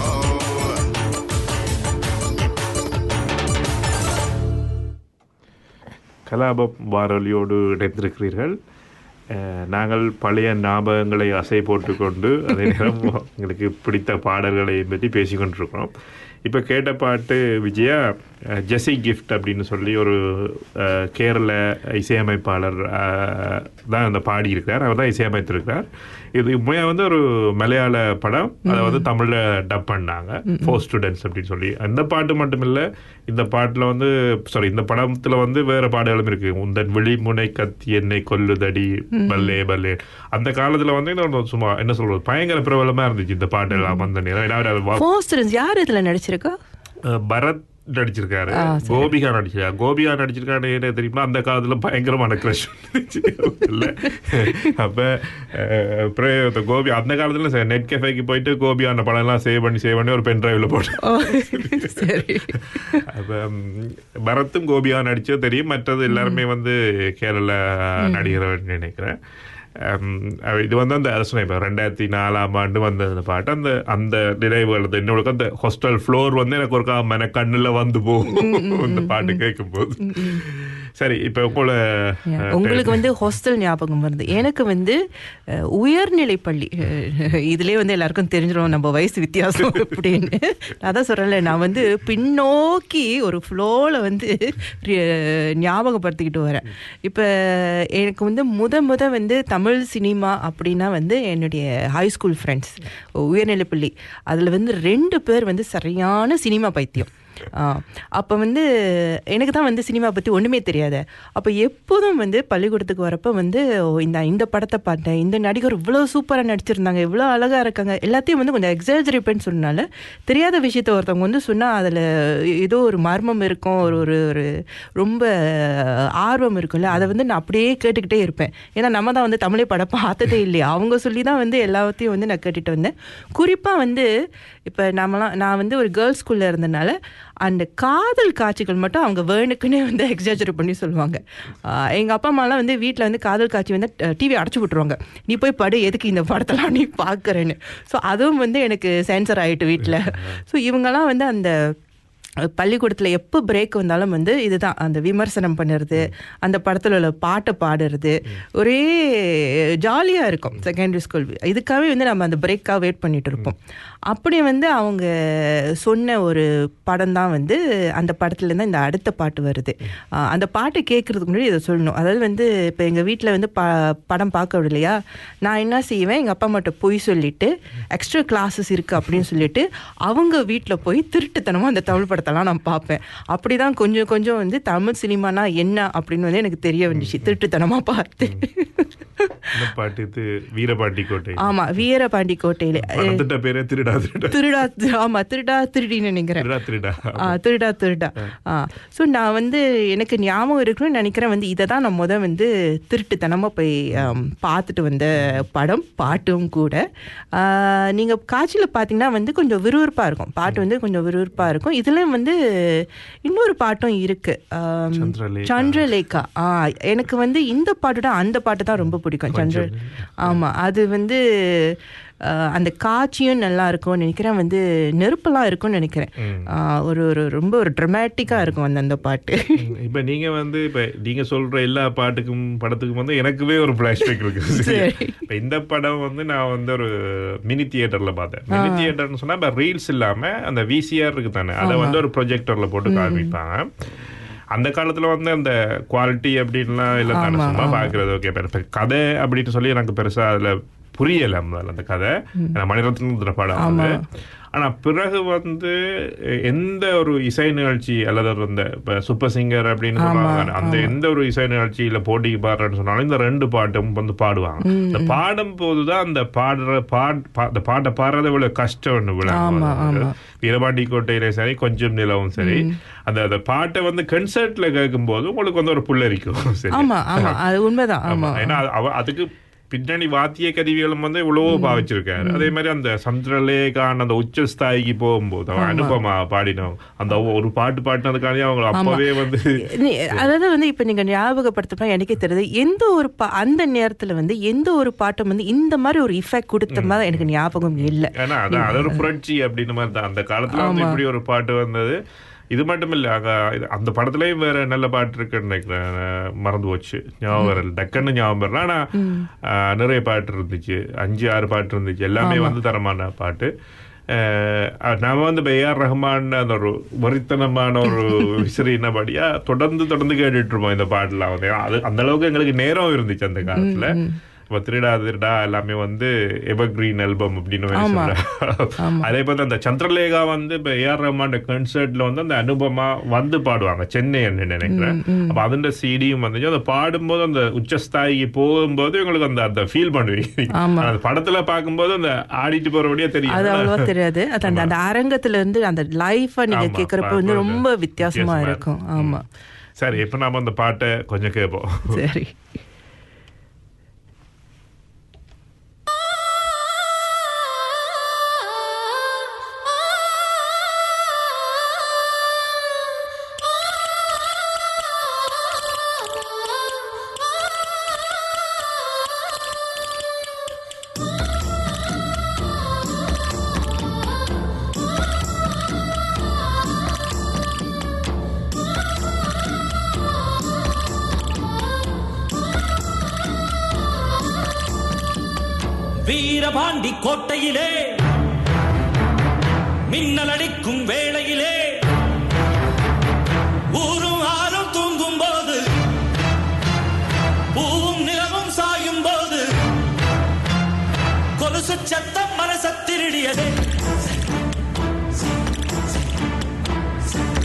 கலாபம் வாரொலியோடு இணைந்திருக்கிறீர்கள் அஹ், நாங்கள் பழைய ஞாபகங்களை அசை போட்டுக்கொண்டு அதே நேரம் எங்களுக்கு பிடித்த பாடல்களை பற்றி பேசிக்கொண்டிருக்கிறோம் இப்போ கேட்ட பாட்டு விஜயா அஹ், ஜெஸி கிஃப்ட் அப்படின்னு சொல்லி ஒரு அஹ், கேரள இசையமைப்பாளர் அஹ், தான் அந்த பாடியிருக்கிறார் அவர் தான் இசையமைத்திருக்கிறார் இது உண்மையாக வந்து ஒரு மலையாள படம் அதை வந்து தமிழில் டப் பண்ணாங்க ஃபோர் ஸ்டூடெண்ட்ஸ் அப்படின்னு சொல்லி அந்த பாட்டு மட்டும் இல்லை இந்த பாட்டில் வந்து சாரி இந்த படத்தில் வந்து வேற பாடல்களும் இருக்கு உந்தன் விழிமுனை கத்தி என்னை கொல்லுதடி பல்லே பல்லே அந்த காலத்தில் வந்து இந்த ஒரு சும்மா என்ன சொல்றது பயங்கர பிரபலமா இருந்துச்சு இந்த பாட்டு எல்லாம் அந்த நேரம் ஏன்னா அது வ- போஸ்டர்ஸ் யார் இதுல நடிச்சிருக்கா அஹ் பரத் நடிச்சிருக்காரு ஆ, சரி. கோபிகா நடிச்சிருக்காரு கோபிகா நடிச்சிருக்காரு என்ன தெரியுமா அந்த காலத்துல பயங்கரமான கிரஷ் இல்ல அப்ப அஹ், அப்புறம் இந்த கோபி அந்த காலத்துல நெட் கேஃபேக்கு போயிட்டு கோபி அந்த படம் எல்லாம் சேவ் பண்ணி சேவ் பண்ணி ஒரு பென் டிரைவ்ல போட்டு ஓ சரி அப்ப ம், பரத்தும் கோபியா நடிச்சது தெரியும் மற்றது எல்லாருமே வந்து கேரள நடிகர் நினைக்கிறேன் அம், அவ- இது வந்து அந்த அரசனை இப்போ ரெண்டாயிரத்தி நாலாம் ஆண்டு வந்த அந்த பாட்டு அந்த அந்த நினைவுகள் அந்த என்னோட அந்த ஹாஸ்டல் ஃப்ளோர் வந்து எனக்கு ஒரு மன கண்ணுல வந்து போகும் இந்த பாட்டு கேட்கும்போது சரி இப்போ உங்களை Yeah. உங்களுக்கு வந்து ஹாஸ்டல் ஞாபகம் வருது எனக்கு வந்து அஹ், உயர்நிலை பள்ளி அஹ், இதுலயே வந்து எல்லாருக்கும் தெரிஞ்சிடும் நம்ம வயசு வித்தியாசம் அப்படின்னு நான் தான் சொல்றேன்ல நான் வந்து பின்னோக்கி ஒரு ஃப்ளோல வந்து ரி- ஞாபகப்படுத்திக்கிட்டு வரேன் இப்போ எனக்கு வந்து முத முத வந்து தமிழ் சினிமா அப்படின்னா வந்து என்னுடைய ஹை ஸ்கூல் ஃப்ரெண்ட்ஸ் உயர்நிலை பள்ளி அதில் வந்து ரெண்டு பேர் வந்து சரியான சினிமா பைத்தியம் அப்போ வந்து எனக்கு தான் வந்து சினிமா பற்றி ஒன்றுமே தெரியாது அப்போ எப்போதும் வந்து பள்ளிக்கூடத்துக்கு வரப்போ வந்து ஓ, இந்த இந்த படத்தை பார்த்தேன் இந்த நடிகர் இவ்வளோ சூப்பராக நடிச்சிருந்தாங்க இவ்வளோ அழகாக இருக்காங்க எல்லாத்தையும் வந்து கொஞ்சம் எக்ஸாஜரிப்பேன்னு சொன்னால தெரியாத விஷயத்த ஒருத்தவங்க வந்து சொன்னால் அதில் ஏதோ ஒரு மர்மம் இருக்கும் ஒரு ஒரு ஒரு ரொம்ப ஆர்வம் இருக்கும்ல அதை வந்து நான் அப்படியே கேட்டுக்கிட்டே இருப்பேன் ஏன்னா நம்ம தான் வந்து தமிழை படம் பார்த்ததே இல்லையா அவங்க சொல்லி தான் வந்து எல்லாத்தையும் வந்து நான் கேட்டுட்டு வந்தேன் குறிப்பாக வந்து இப்போ நம்மலாம் நான் வந்து ஒரு கேர்ள்ஸ் ஸ்கூலில் இருந்தனால அந்த காதல் காட்சிகள் மட்டும் அவங்க வேணுக்குன்னே வந்து எக்ஸாஜரேட் பண்ணி சொல்லுவாங்க எங்கள் அப்பா அம்மாலாம் வந்து வீட்டில் வந்து காதல் காட்சி வந்து டிவி அடைச்சி விட்ருவாங்க நீ போய் படு எதுக்கு இந்த படத்தெல்லாம் நீ பார்க்குறேன்னு ஸோ அதுவும் வந்து எனக்கு சென்சர் ஆகிட்டு வீட்டில் ஸோ இவங்கெல்லாம் வந்து அந்த பள்ளிக்கூடத்தில் எப்போ பிரேக் வந்தாலும் வந்து இதுதான் அந்த விமர்சனம் பண்ணுறது அந்த படத்தில் உள்ள பாட்டை பாடுறது ஒரே ஜாலியாக இருக்கும் செகண்டரி ஸ்கூல் இதுக்காகவே வந்து நம்ம அந்த பிரேக்காக வெயிட் பண்ணிட்டு இருப்போம் அப்படி வந்து அவங்க சொன்ன ஒரு படம் தான் வந்து அந்த படத்துலேருந்து இந்த அடுத்த பாட்டு வருது ஆஹ் அந்த பாட்டு கேட்கறதுக்கு முன்னாடி இதை சொல்லணும் அதாவது வந்து இப்போ எங்கள் வீட்டில் வந்து ப படம் பார்க்க விடலையா நான் என்ன செய்வேன் எங்கள் அப்பா அம்மாட்ட பொய் சொல்லிட்டு எக்ஸ்ட்ரா கிளாஸஸ் இருக்குது அப்படின்னு சொல்லிட்டு அவங்க வீட்டில் போய் திருட்டுத்தனமாக அந்த தமிழ் படத்தெல்லாம் நான் பார்ப்பேன் அப்படி தான் கொஞ்சம் கொஞ்சம் வந்து தமிழ் சினிமானா என்ன அப்படின்னு வந்து எனக்கு தெரிய வந்துச்சு திருட்டுத்தனமாக பார்த்து இந்த பாட்டு இது வீரபாண்டி கோட்டை ஆமாம் வீரபாண்டி கோட்டையில படத்திட்ட பேரே திருடா திருடா திருடா ஆமா திருடா திருடின்னு நினைக்கிறேன் திருடா திருடா ஆ, திருடா திருடா ஆ ஸோ நான் வந்து எனக்கு ஞாபகம் இருக்குன்னு நினைக்கிறேன் வந்து இதை தான் நான் முத வந்து திருட்டுத்தனமாக போய் ஆம், பார்த்துட்டு வந்த படம் பாட்டும் கூட ஆ, நீங்க காட்சியில் பார்த்தீங்கன்னா வந்து கொஞ்சம் விறுவிறுப்பாக இருக்கும் பாட்டு வந்து கொஞ்சம் விறுவிறுப்பாக இருக்கும் இதுல வந்து இன்னொரு பாட்டும் இருக்கு ஆம், சந்திரலேகா. சந்திரலேகா ஆ எனக்கு வந்து இந்த பாட்டு தான் அந்த பாட்டு தான் ரொம்ப பிடிக்கும் சந்திர ஆமா அது வந்து அஹ், அந்த காட்சியும் நல்லா இருக்கும்னு நினைக்கிறேன் வந்து நெருப்பெல்லாம் இருக்கும்னு நினைக்கிறேன் ஆஹ், ஒரு ஒரு ரொம்ப ஒரு ட்ரமேட்டிக்காக இருக்கும் அந்த அந்த பாட்டு ம், இப்ப நீங்க வந்து இப்ப நீங்க சொல்ற எல்லா பாட்டுக்கும் படத்துக்கும் வந்து எனக்குவே ஒரு பிளாஷ்பேக் இருக்கு சரியா? இப்ப இந்த படம் வந்து நான் வந்து ஒரு மினி தியேட்டர்ல பார்த்தேன் மினி தியேட்டர்னு சொன்னா இப்ப ரீல்ஸ் இல்லாம அந்த விசிஆர் இருக்கு தானே அதை வந்து ஒரு ப்ரொஜெக்டர்ல போட்டு காமிப்பாங்க அந்த காலத்துல வந்து அந்த குவாலிட்டி அப்படின்லாம் இல்லை தானே சும்மா பாக்குறது ஓகே இப்ப கதை அப்படின்னு சொல்லி எனக்கு பெருசா அதுல புரியல முதல்ல அந்த கதை ஏன்னா மணிரத்ன படம் வந்து ஆனா பிறகு வந்து எந்த ஒரு இசை நிகழ்ச்சி அல்லது ஒரு இந்த இப்ப சூப்பர் சிங்கர் அப்படின்னு சொல்லுவாங்க அந்த எந்த ஒரு இசை நிகழ்ச்சியில போட்டிக்கு பாடுறேன்னு சொன்னாலும் இந்த ரெண்டு பாட்டும் வந்து பாடுவாங்க இந்த பாடும் போதுதான் அந்த பாடுற பாட் பா- அந்த பாட்டை பாடுறது இவ்வளவு கஷ்டம்னு விளங்கும் வீரபாண்டி கோட்டையில சரி கொஞ்சம் நிலவும் சரி அந்த அந்த பாட்டை வந்து கன்சர்ட்ல கேட்கும் போது உங்களுக்கு வந்து ஒரு புல்லரிக்கும் சரி ஆமா ஆமா அது உண்மைதான் ஆமா ஆமா ஏன்னா அது- அவ அதுக்கு பின்னணி வாத்திய கருவிகளும் வந்து இவ்வளவோ பாவிச்சிருக்காரு அதே மாதிரி அந்த சந்திரலேகான் அந்த உச்ச ஸ்தாயிக்கு போகும்போது அவன் அனுபமா பாடினவங்க அந்த ஒரு பாட்டு பாடினதுக்காண்டி அவங்க அப்பவே வந்து நீ- அதாவது வந்து இப்ப நீங்க ஞாபகப்படுத்தப்ப எனக்கே தெரியுது எந்த ஒரு பா- அந்த நேரத்துல வந்து எந்த ஒரு பாட்டும் வந்து இந்த மாதிரி ஒரு இஃபெக்ட் கொடுத்த மாதிரி எனக்கு ஞாபகம் இல்லை ஏன்னா அதான் அது ஒரு புரட்சி அப்படின்னு மாதிரி தான் அந்த காலத்துல வந்து இப்படி ஒரு பாட்டு வந்தது இது மட்டும் இல்ல அங்க இது- அந்த படத்துலயும் வேற நல்ல பாட்டு இருக்குன்னு நினைக்கிறேன் அஹ் மறந்து போச்சு ஞாபகம் வரல டக்குன்னு ஞாபகம் வரல ஆனா அஹ், நிறைய பாட்டு இருந்துச்சு அஞ்சு ஆறு பாட்டு இருந்துச்சு எல்லாமே வந்து தரமான பாட்டு அஹ், நாம வந்து இப்ப ஏஆர் ரஹ்மான் அந்த ஒரு வரித்தனமான ஒரு விசிறினபடியா தொடர்ந்து தொடர்ந்து கேட்டுட்டு இருப்போம் இந்த பாட்டுலாம் வந்து அது அந்த அளவுக்கு எங்களுக்கு நேரம் இருந்துச்சு அந்த காலத்துல இப்ப திருடா திருடா எல்லாமே வந்து எவர் கிரீன் ஆல்பம் அப்படின்னு வேற சொல்றாங்க. அதே போல அந்த சந்திரலேகா வந்து இப்ப ஏஆர் ரஹ்மான் கன்சர்ட்ல வந்து அந்த அனுபவமா வந்து பாடுவாங்க சென்னை நினைக்கிறேன் அப்ப அதுல சிடியும் வந்துச்சு அந்த பாடும்போது அந்த உச்சஸ்தாயிக்கு போகும்போது உங்களுக்கு அந்த அந்த ஃபீல் பண்ணுவீங்க ஆமா. அந்த படத்துல பார்க்கும்போது அந்த ஆடிட்டு போறபடியே அது தெரியும் அவ்வளவா தெரியாது அது அந்த அந்த அரங்கத்துல இருந்து அந்த லைஃபா நீங்க ஆமா, கேக்குறப்ப வந்து பார்க்கும்போது ரொம்ப வித்தியாசமா வித்தியாசமா இருக்கும் இருக்கும். ஆமா சரி இப்ப நாம அந்த பாட்டை கொஞ்சம் கேட்போம் சரி வீரபாண்டி கோட்டையிலே மின்னல் அடிக்கும் வேளையிலே ஊரும் ஆறும் தூங்கும் போது பூவும் நிலவும் சாயும் போது கொலுசு சத்தம் மனச திருடியதே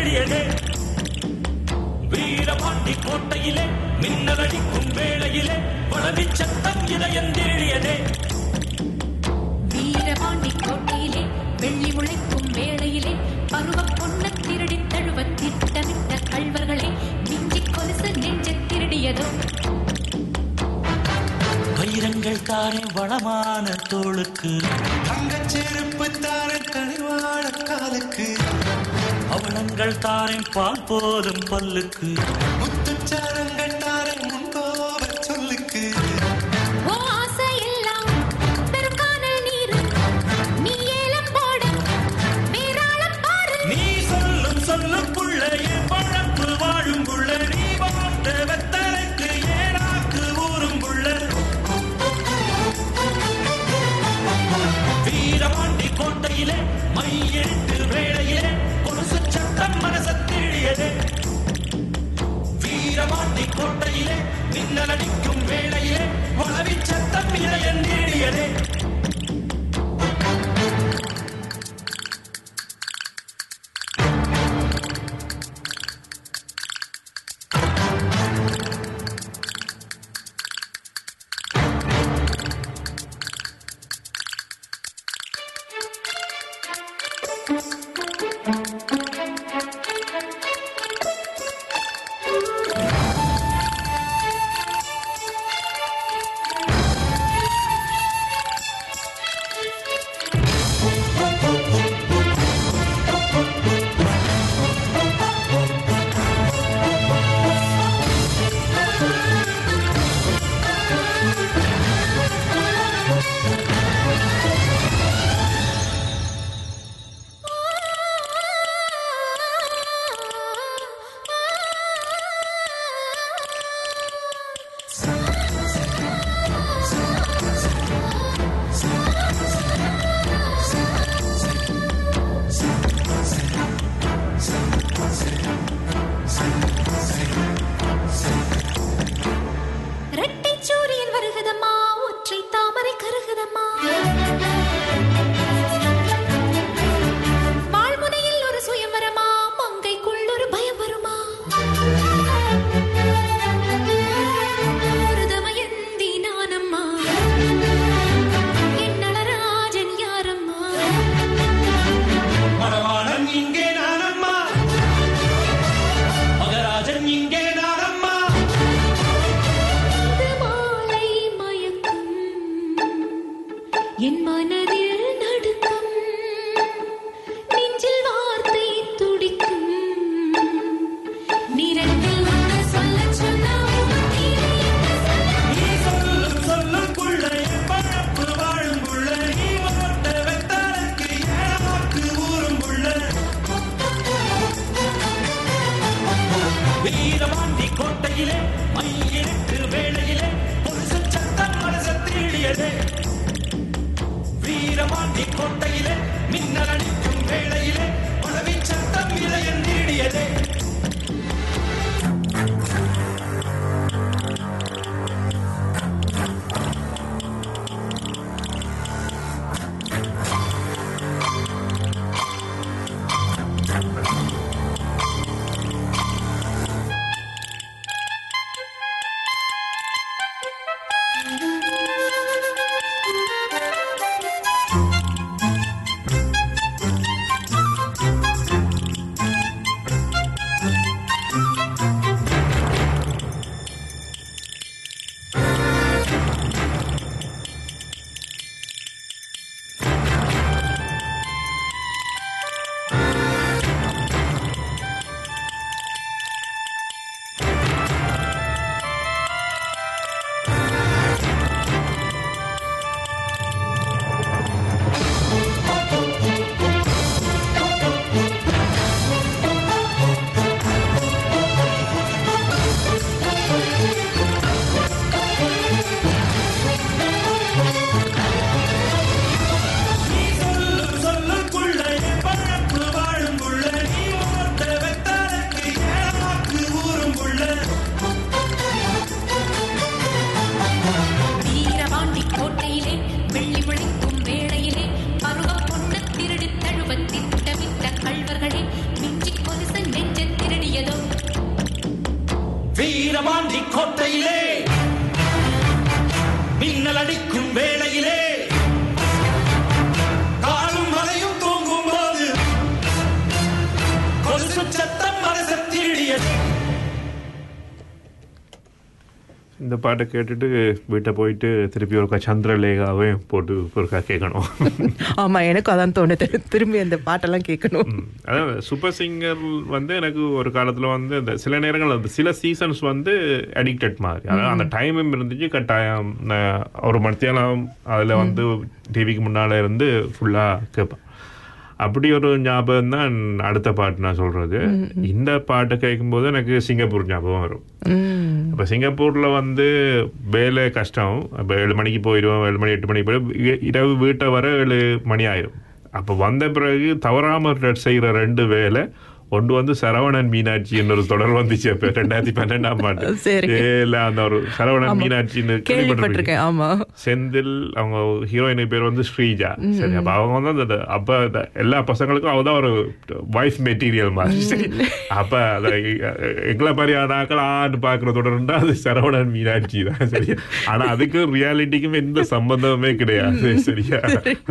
தேடியதே வீரபாண்டி கோட்டையிலே மின்னலடிக்கும் வேளையிலே வளவி சத்தம் இதயம் தேடியதே வீரபாண்டி கோட்டையிலே வெள்ளி முளைக்கும் வேளையிலே பருவ பொண்ணு திருடி தழுவ திட்டமிட்ட கள்வர்களே நெஞ்சி கொலுசு நெஞ்ச திருடியதோ வைரங்கள் தாரே வளமான தோளுக்கு தங்கச்செருப்பு தார கனிவாழ காலுக்கு அவலங்கள் தாரே பால் போதும் பல்லுக்கு முத்துச்சாரங்கள் தார முன்கோப சொல்லுக்கு ஓ ஆசை எல்லாம் பெருக்கானல் நீர் நீ ஏலம் போட வேறாளம் பாரு நீ சொல்லும் சொல்லுக்குள்ள என் பழப்பு வாழும் புள்ள நீ பார்த்த வெத்தலைக்கு ஏனாக்கு ஊறும் புள்ள வீரபாண்டி கோட்டையிலே மையெழுத்து வேளையிலே கொலுசு சட்டம் மனச தேடியதே வீரபாண்டி கோட்டையிலே மின்னலடிக்கும் வேளையிலே வளவி சத்தம் இதயம் தேடியதே இரட்டை சூரியன் வருகுதம்மா ஒற்றை தாமரை கருகுதம்மா வாழ்முனையில் ஒரு சுயம்பரமா மங்கைக்குள் ஒரு பயம் வருமா ஒரு தமயந்தி நானம்மா என்னளராஜன் யாரம்மா மணவாளன் இங்கே நானம்மா மகராஜன் இங்கே நானம்மா இது மாலை மயக்கம் என் மனதில் நடுக்கம் நெஞ்சில் வார்த்தை துடிக்கும் நிறத்தில் ஒன்று சொல்லச் சொன்னா உமத்திலே என்ன சொல்ல? நீ சொல்லும் சொல்லுக்குள்ள என் பழப்பு வாழும் புள்ள நீ ஓட்ட வெத்தலைக்கு ஏனாக்கு ஊறும் புள்ள வீரபாண்டி கோட்டையிலே மையிருக்கு வேளையிலே பொருசு சத்தம் மனச தேடியதே வீரபாண்டி கோட்டையிலே மின்னல் அடிக்கும் வேளையிலே உளவி சத்தம் இதயம் நீடியதே நீ சொல்லும் சொல்லுக்குள்ள என் பழப்பு வாழும் புள்ள நீ ஓட்ட வெத்தலைக்கு ஏனாக்கு ஊறும் புள்ள வீரபாண்டி கோட்டையிலே வெள்ளி முளைக்கும் வேளையிலே பருவ பொண்ணு திருடி தழுவ திட்டமிட்ட கள்வர்களே மிஞ்சி கொலுசு நெஞ்ச வீரபாண்டி கோட்டையிலே மின்னல் அடிக்கும் வேளையிலே காலும் மலையும் தூங்கும் போது கொலுசு சத்தம் மனச திருடியது இந்த பாட்டை கேட்டுட்டு வீட்டை போயிட்டு திருப்பி ஒருக்கா சந்திரலேகாவையும் போட்டு ஒருக்கா கேட்கணும் ஆமா எனக்கு அதான் தோணுது திரும்பி அந்த பாட்டெல்லாம் கேட்கணும் அதாவது சூப்பர் சிங்கர் வந்து எனக்கு ஒரு காலத்தில் வந்து இந்த சில நேரங்கள் அந்த சில சீசன்ஸ் வந்து அடிக்டட் மாதிரி அதாவது அந்த டைமும் இருந்துச்சு கட்டாயம் நான் ஒரு மத்தியானம் அதில் வந்து டிவிக்கு முன்னால் இருந்து ஃபுல்லாக கேட்பேன் அப்படி ஒரு ஞாபகம் தான் அடுத்த பாட்டு நான் சொல்றது இந்த பாட்டை கேட்கும்போது எனக்கு சிங்கப்பூர் ஞாபகம் வரும் இப்போ சிங்கப்பூரில் வந்து வேலை கஷ்டம் இப்போ ஏழு மணிக்கு போயிடுவோம் ஏழு மணி எட்டு மணிக்கு போயிடும் இரவு வீட்டை வர ஏழு மணி ஆயிரும் அப்போ வந்த பிறகு தவறாமல் செய்கிற ரெண்டு வேலை ஒன்று வந்து சரவணன் மீனாட்சி ஒரு தொடர் வந்துச்சு அப்போ ரெண்டாயிரத்தி பன்னெண்டாம் ஆண்டு சரி. ஏல அந்த ஒரு சரவணன் ஆமா. மீனாட்சின்னு கேள்விப்பட்டிருக்கேன் ஆமா செந்தில் அவங்க ஹீரோயினுக்கு பேர் வந்து ஸ்ரீஜா சரி அப்ப அவங்க வந்து அந்த அப்ப அந்த எல்லா பசங்களுக்கும் அவ தான் ஒரு வைஃப் மெட்டீரியல் மாதிரி சரி அப்ப அந்த எங்களை மாதிரி ஆனாக்கள் ஆண்டு பாக்குற தொடர்ந்தா அது சரவணன் மீனாட்சி தான் சரி ஆனா அதுக்கும் ரியாலிட்டிக்கும் எந்த சம்பந்தமுமே கிடையாது சரியா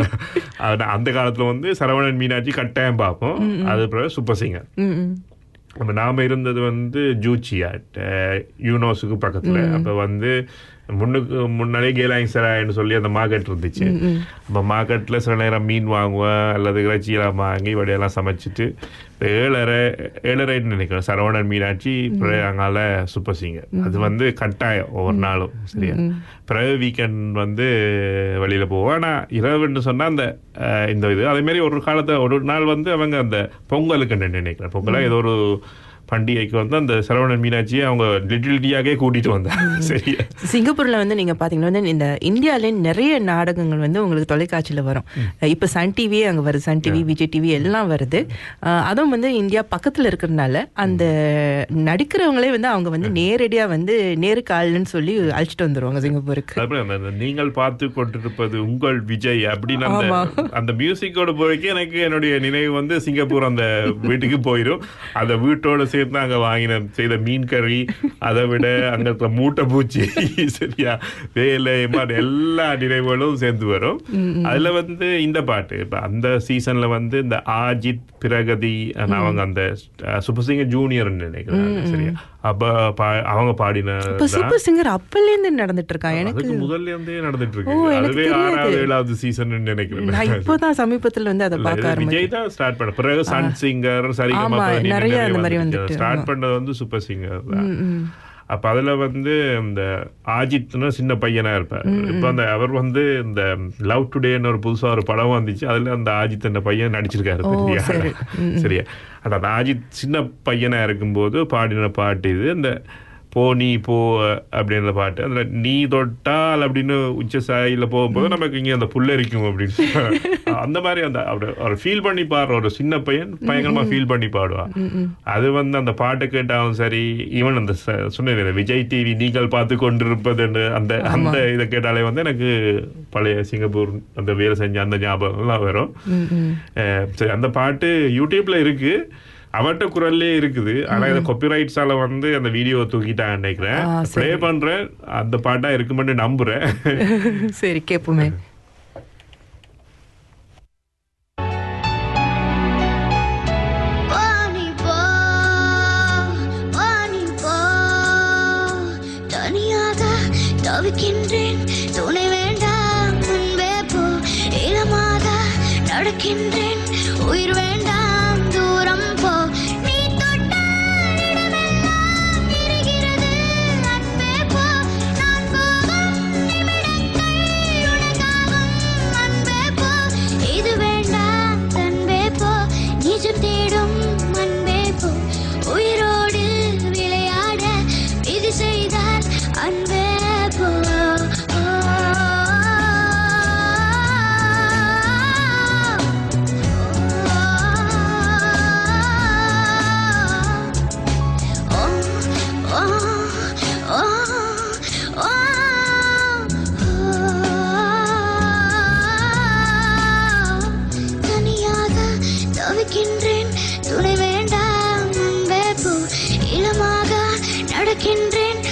ஆனா அந்த காலத்துல வந்து சரவணன் மீனாட்சி கட்டாயம் பார்ப்போம் அது பிறகு சூப்பர் சிங்கர் ம், ம். நம்ம நாம இருந்தது வந்து ஜூச்சியாட் யூனோஸுக்கு பக்கத்துல அப்ப வந்து முன்னுக்கு முன்னாலே கேலாங் சராய்னு சொல்லி அந்த மார்க்கெட் இருந்துச்சு அப்ப மார்க்கெட்ல சில நேரம் மீன் வாங்குவேன் அல்லது இறைச்சியெல்லாம் வாங்கி வடையெல்லாம் சமைச்சிட்டு இந்த ஏழரை ஏழரைன்னு நினைக்கிறேன் சரவணன் மீனாட்சி பிறகு அங்கால சூப்பர் சிங்கர் அது வந்து கட்டாயம் ஒவ்வொரு நாளும் சரியா பிறகு வீக்கெண்ட் வந்து வெளியில போவோம் ஆனா இரவுன்னு சொன்னா அந்த அஹ், இந்த இது அதே மாதிரி ஒரு காலத்தை ஒரு நாள் வந்து அவங்க அந்த பொங்கலுக்கு நினைக்கிறேன் பொங்கலா ஏதோ ஒரு பண்டிகைக்கு வந்து அந்த சரவணன் மீனாட்சியை அவங்க லிட்டில் டீயாகவே கூட்டிட்டு வந்தாங்க சரியா சிங்கப்பூர்ல வந்து நீங்க பாத்தீங்கன்னா வந்து இந்த இந்தியால நிறைய நாடகங்கள் வந்து உங்களுக்கு தொலைக்காட்சியில வரும் இப்ப சன் டிவியே அங்க வருது சன் டிவி விஜய் டிவி எல்லாம் வருது அஹ் அதுவும் வந்து இந்தியா பக்கத்துல இருக்கிறதுனால அந்த நடிக்கிறவங்களே வந்து அவங்க வந்து நேரடியா வந்து நேருக்கு ஆளுன்னு சொல்லி அழைச்சிட்டு வந்துருவாங்க சிங்கப்பூருக்கு அதுபோல அந்த- அந்த நீங்கள் பார்த்து கொண்டிருப்பது உங்கள் விஜய் அப்படின்னு அந்த ஆமா. அந்த மியூசிக்கோட போய்க்கு எனக்கு என்னுடைய நினைவு வந்து சிங்கப்பூர் அந்த வீட்டுக்கு போயிடும் அந்த வீட்டோட சேர்த்து அங்க வாங்கின செய்த மீன் கறி அதை விட அங்க இருக்கிற மூட்டை பூச்சி சரியா வேலை மாதிரி எல்லா நினைவுகளும் சேர்ந்து வரும் அதுல வந்து இந்த பாட்டு இப்ப அந்த சீசன்ல வந்து இந்த ஆஜித் பிரகதி and அவங்க அந்த சூப்பர் சிங்கர் ஜூனியர் நினைக்கிறேன் சரியா அப்ப பா- அவங்க பாடின இப்ப சூப்பர் சிங்கர் அப்பல இருந்து நடந்துட்டு இருக்கா எனக்கு அதுக்கு முதல்ல இருந்தே நடந்துட்டு ஓ, இருக்கு எனக்கு அதுவே தெரியாது. ஆறாவது ஏழாவது சீசன் நினைக்கிறேன் நான் இப்போதான் சமீபத்துல வந்து அதை இல்ல, பார்க்க இது ஆரம்பிச்சேன் விஜய் தான் ஸ்டார்ட் பண்ண பிறகு சன் சிங்கர் ஆமா, நிறைய அந்த மாதிரி வந்துட்டு, ஸ்டார்ட் ஆமா. பண்ணது வந்து சூப்பர் சிங்கர் தான் அப்ப அதுல வந்து இந்த ஆஜித்னு சின்ன பையனா இருப்பார் இப்ப அந்த அவர் வந்து இந்த லவ் டுடேன்னு ஒரு புதுசா ஒரு படம் வந்துச்சு அதுல அந்த ஆஜித் அந்த பையன் நடிச்சிருக்காரு ஓ, சரியா? சரி. சரியா அந்த அந்த ஆஜித் சின்ன பையனா இருக்கும்போது பாடின பாட்டு இது இந்த போ நீ போ அப்படின்ற பாட்டு அதுல நீ தொட்டால் அப்படின்னு உச்ச சாயில போகும்போது நமக்கு இங்க அந்த புல்லரிக்கும் அப்படின்னு அந்த மாதிரி அந்த அவர் அவர் ஃபீல் பண்ணி பாடுற ஒரு சின்ன பையன் பயங்கரமா ஃபீல் பண்ணி பாடுவான் அது வந்து அந்த பாட்டு கேட்டாலும் சரி ஈவன் அந்த ச- சொன்னேன் இல்ல, விஜய் டிவி நீங்கள் பார்த்து கொண்டிருப்பதுன்னு அந்த அந்த இதை கேட்டாலே வந்து எனக்கு பழைய சிங்கப்பூர் அந்த வேலை செஞ்ச அந்த ஞாபகம்லாம் வரும் அஹ் சரி அந்த பாட்டு யூடியூப்ல இருக்கு அவட்ட குரல்லே இருக்குது ஆனா இந்த காப்பிரைட்ஸால வந்து அந்த வீடியோ தூக்கிட்டான் நினைக்கிறேன் ஆ, சரி. ப்ளே பண்றேன் அந்த பாட்டா இருக்குமென்னு நம்புறேன் சரி கேட்போமே வாணி போ வாணி போ தனியாக தவிக்கின்றேன் துணை வேண்டாம் முன்பே போ இளமாக நடக்கின்றேன் உயிர் வேண்டாம் தூரம் போ நீ தொட்டால் இடமெல்லாம் விரிகிறது அன்பே போ நான் போகும் நிமிடங்கள் உனக்காகும் அன்பே போ இது வேண்டாம் அன்பே போ நிஜம் தேடும் அன்பே போ உயிரோடு விளையாட இது செய்தால் அன்பே போ தனியாக தவிக்கின்றேன் துணை வேண்டாம் அன்பே போ இளமாக நடக்கின்றேன்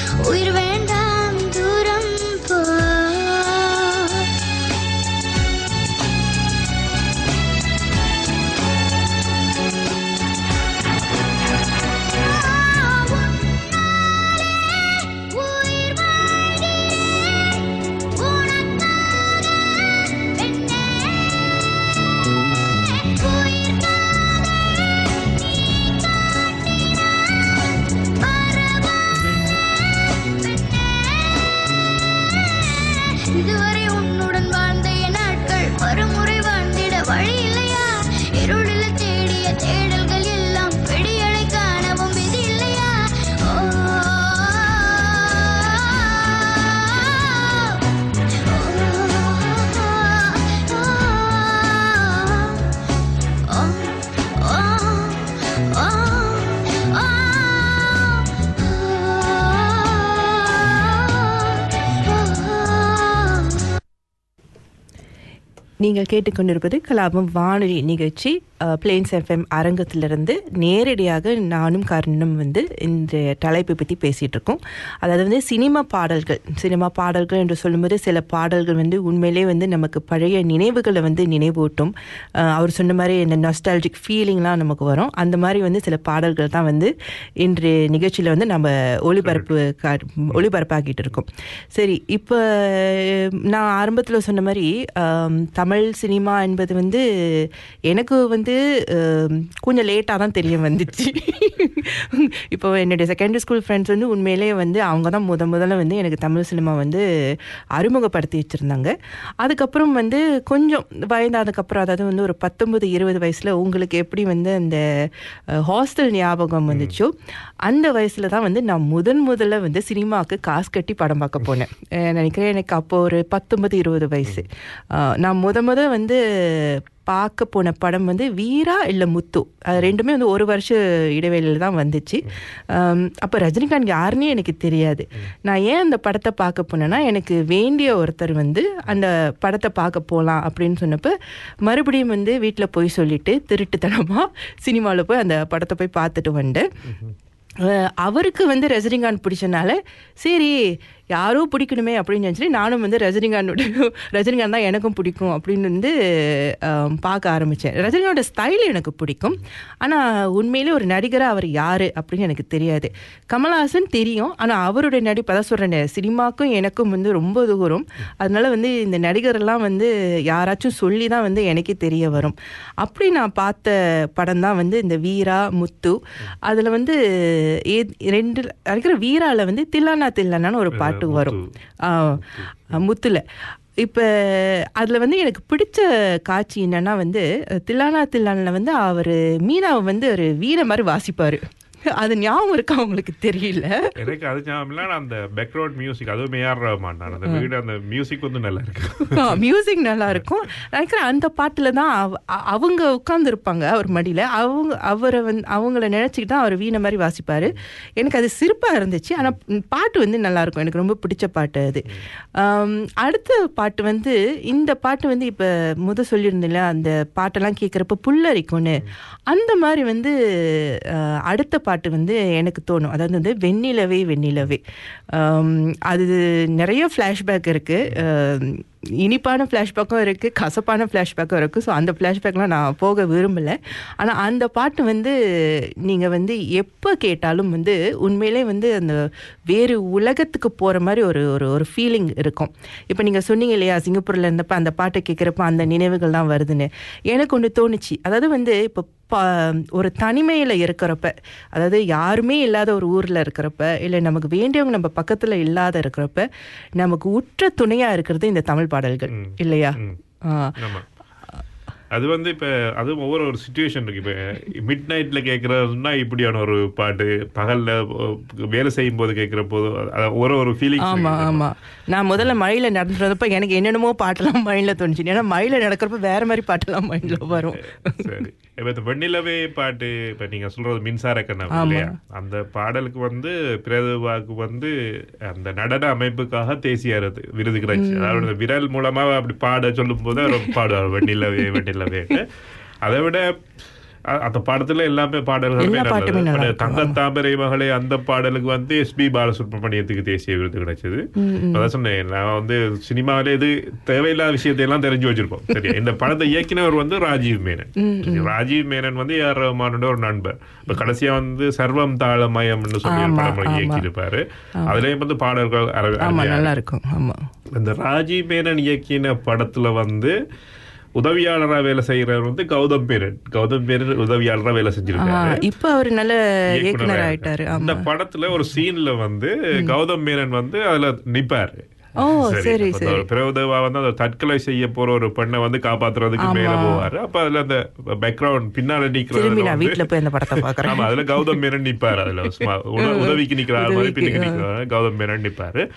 நீங்கள் கேட்டுக்கொண்டிருப்பது கலாபம் வானொலி நிகழ்ச்சி பிளேன்ஸ் எஃப்எம் அரங்கத்திலிருந்து நேரடியாக நானும் கர்ணனும் வந்து இந்த தலைப்பை பற்றி பேசிகிட்டு இருக்கோம் அதாவது வந்து சினிமா பாடல்கள் சினிமா பாடல்கள் என்று சொல்லும்போது சில பாடல்கள் வந்து உண்மையிலே வந்து நமக்கு பழைய நினைவுகளை வந்து நினைவூட்டும் அஹ், அவர் சொன்ன மாதிரி இந்த நொஸ்டாலஜிக் ஃபீலிங்லாம் நமக்கு வரும் அந்த மாதிரி வந்து சில பாடல்கள் தான் வந்து இன்று நிகழ்ச்சியில் வந்து நம்ம ஒளிபரப்பு கா- ஒளிபரப்பாக்கிட்டு இருக்கோம் சரி இப்போ நான் ஆரம்பத்தில் சொன்ன மாதிரி ஆம், தமிழ் சினிமா என்பது வந்து எனக்கு வந்து ஆம், கொஞ்சம் லேட்டாக தான் தெரிய வந்துச்சு இப்போ என்னுடைய செகண்டரி ஸ்கூல் ஃப்ரெண்ட்ஸ் வந்து உண்மையிலேயே வந்து அவங்க தான் முத முதல்ல வந்து எனக்கு தமிழ் சினிமா வந்து அறிமுகப்படுத்தி வச்சுருந்தாங்க அதுக்கப்புறம் வந்து கொஞ்சம் வயதானதுக்கப்புறம் அதாவது வந்து ஒரு பத்தொன்பது இருபது வயசில் உங்களுக்கு எப்படி வந்து அந்த ஹாஸ்டல் ஞாபகம் வந்துச்சோ அந்த வயசில் தான் வந்து நான் முதன் முதல்ல வந்து சினிமாவுக்கு காசு கட்டி படம் பார்க்க போனேன் அஹ் நினைக்கிறேன் எனக்கு அப்போ ஒரு பத்தொன்பது இருபது வயசு அஹ் நான் முத முத வந்து பார்க்க போன படம் வந்து வீரா இல்லை முத்து அது ரெண்டுமே வந்து ஒரு வருஷ இடைவெளியில் தான் வந்துச்சு அப்போ ரஜினிகாந்த் யாருன்னே எனக்கு தெரியாது நான் ஏன் அந்த படத்தை பார்க்க போனேன்னா எனக்கு வேண்டிய ஒருத்தர் வந்து அந்த படத்தை பார்க்க போகலாம் அப்படின்னு சொன்னப்போ மறுபடியும் வந்து வீட்டில் போய் சொல்லிட்டு திருட்டுத்தனமாக சினிமாவில் போய் அந்த படத்தை போய் பார்த்துட்டு வந்தேன் அஹ் அவருக்கு வந்து ரஜினிகாந்த் பிடிச்சனால சரி யாரோ பிடிக்கணுமே அப்படின்னு நினச்சி நானும் வந்து ரஜினிகாந்தோட ரஜினிகாந்த் தான் எனக்கும் பிடிக்கும் அப்படின்னு வந்து அஹ், பார்க்க ஆரம்பித்தேன் ரஜினிகாந்தோட ஸ்டைல் எனக்கு பிடிக்கும் ஆனால் உண்மையிலே ஒரு நடிகராக அவர் யார் அப்படின்னு எனக்கு தெரியாது கமல்ஹாசன் தெரியும் ஆனால் அவருடைய நடிப்பு அதான் சொல்கிறேன் சினிமாக்கும் எனக்கும் வந்து ரொம்ப தூரம் அதனால வந்து இந்த நடிகரெல்லாம் வந்து யாராச்சும் சொல்லி தான் வந்து எனக்கே தெரிய வரும் அப்படி நான் பார்த்த படம் தான் வந்து இந்த வீரா முத்து அதில் வந்து ஏ- ரெண்டு இருக்கிற வீரால வந்து தில்லானா தில்லானான்னு ஒரு பாட்டு வரும் ஆ, முத்துல இப்போ அதில் வந்து எனக்கு பிடிச்ச காட்சி என்னன்னா வந்து தில்லானா தில்லானில் வந்து அவர் மீனாவை வந்து ஒரு வீர மாதிரி வாசிப்பார் அது ஞாபகம் இருக்கா உங்களுக்கு தெரியல எனக்கு அது ஞாபகம் இல்ல, ஆனா அந்த பேக்ரவுண்ட் மியூசிக் அதுவும் ஏஆர் ரஹ்மான் தான். அந்த வீடு அந்த மியூசிக் வந்து நல்லா இருக்கு மியூசிக் நல்லா இருக்கும் நினைக்கிறேன் அந்த பாட்டில் தான் அவ- அ- அவங்க உட்கார்ந்து இருப்பாங்க அவர் மடியில் அவங்க அவரை வந்து அவங்கள நினச்சிக்கிட்டு தான் அவர் வீணை மாதிரி வாசிப்பார் எனக்கு அது சிறப்பாக இருந்துச்சு ஆனால் பாட்டு வந்து நல்லா இருக்கும் எனக்கு ரொம்ப பிடிச்ச பாட்டு அது ஆம், அடுத்த பாட்டு வந்து இந்த பாட்டு வந்து இப்போ முத சொல்லியிருந்தேன்ல அந்த பாட்டெல்லாம் கேட்குறப்ப புல்லரிக்கும்னு அந்த மாதிரி வந்து அஹ், அடுத்த பாட்டு வந்து எனக்கு தோணும் அதாவது வந்து வெண்ணிலவே வெண்ணிலவே ஆம், அது நிறைய ஃப்ளாஷ்பேக் இருக்குது இனிப்பான ஃப்ளாஷ்பேக்கும் இருக்குது கசப்பான ஃப்ளாஷ்பேக்கும் இருக்குது ஸோ அந்த ஃப்ளாஷ்பேக்லாம் நான் போக விரும்பலை ஆனால் அந்த பாட்டு வந்து நீங்கள் வந்து எப்போ கேட்டாலும் வந்து உண்மையிலே வந்து அந்த வேறு உலகத்துக்கு போகிற மாதிரி ஒரு ஒரு ஒரு ஃபீலிங் இருக்கும் இப்போ நீங்கள் சொன்னீங்க இல்லையா சிங்கப்பூரில் இருந்தப்ப அந்த பாட்டை கேட்குறப்ப அந்த நினைவுகள் தான் வருதுன்னு எனக்கு ஒன்று தோணுச்சு அதாவது வந்து இப்போ ப ஒரு தனிமையில் இருக்கிறப்ப அதாவது யாருமே இல்லாத ஒரு ஊரில் இருக்கிறப்ப இல்லை நமக்கு வேண்டியவங்க நம்ம பக்கத்தில் இல்லாத இருக்கிறப்ப நமக்கு உற்ற துணையாக இருக்கிறது இந்த தமிழ் பாடல்கள் இல்லையா ஆ. ஆமா அது வந்து இப்ப அது ஒவ்வொரு ஒரு சுச்சுவேஷன் இருக்கு இப்ப மிட் நைட்ல கேட்கறதுன்னா இப்படியான ஒரு பாட்டு பகல்ல அஹ், வேலை செய்யும் போது கேட்கிற போது அது ஒரு ஒரு ஃபீலிங் ஆமா ஆமா நான் முதல்ல மழையில நடந்துறப்ப எனக்கு என்னென்னமோ பாட்டெல்லாம் மைண்ட்ல தோணுச்சு ஏன்னா மழையில நடக்கிறப்ப வேற மாதிரி பாட்டெல்லாம் மைண்ட்ல வரும் சரி இப்ப இந்த வெண்ணிலவே பாட்டு இப்ப நீங்க சொல்றது மின்சார கண்ணம் ஆமா. இல்லையா அந்த பாடலுக்கு வந்து பிரதுவாக்கு வந்து அந்த நடன அமைப்புக்காக தேசிய விருது- விருது கிடைச்சு அதாவது இந்த விரல் மூலமா அப்படி பாட சொல்லும் போது அவர் பாடுவார் வெண்ணிலவே வெண்ணிலவே அதை விட அ- அந்த பாடத்துல எல்லாமே பாடல்களுமே எல்லா பாட்டுமே நல்லது நல்லா அந்த இருக்கும். தங்க தாமரை மகளே அந்த பாடலுக்கு வந்து எஸ்பி பாலசுப்ரமணியத்துக்கு தேசிய விருது கிடைச்சது அதான் சொன்னேன் நான் வந்து சினிமாவில இது தேவையில்லாத விஷயத்தை எல்லாம் தெரிஞ்சு வச்சிருப்போம் சரியா இந்த படத்தை இயக்கினவர் வந்து ராஜீவ் மேனன் சரி, ராஜீவ் மேனன் வந்து ஏஆர் ரஹ்மானோட ஒரு நண்பர் இப்ப கடைசியா வந்து சர்வம் தாளமயம்னு சொல்லி ஒரு ஆமா, படம் ஆமா. இயக்கியிருப்பாரு அதுலயும் வந்து பாடல்கள் அர- ஆமா அருமையா நல்லா இருக்கும் ஆமா இந்த ராஜீவ் மேனன் இயக்கின படத்துல வந்து உதவியாளரா வேலை செய்யறவர் வந்து கௌதம் பேரன் கௌதம் பேரன் உதவியாளரா வேலை ஆ, செஞ்சிருக்காரு இப்ப அவர் நல்ல இயக்குனர் இயக்குனரா ஆயிட்டாரு அந்த ஆமா படத்துல ஒரு சீன்ல வந்து கௌதம் மேனன் வந்து அதுல நிப்பாரு ஓ சரி அப்ப சரி ஒரு பிரபுதேவா வந்து அந்த தற்கொலை செய்ய போற ஒரு பெண்ணை வந்து காப்பாத்துறதுக்கு மேல ஆமா. போவாரு அப்ப அதுல அந்த பேக்ரவுண்ட் பின்னால திரும்பி நான் வீட்டுல நிக்கிறது போய் அந்த படத்தை பாக்குறேன் ஆமா அதுல கௌதம் மேனன் நிப்பாரு அதுல சும்மா உத- உதவிக்கு நிக்கிற ஆள் மாதிரி உதவிக்கு, பின்னுக்கு ஆ. நிக்கிறாரு கௌதம் மேனன் நிப்பாரு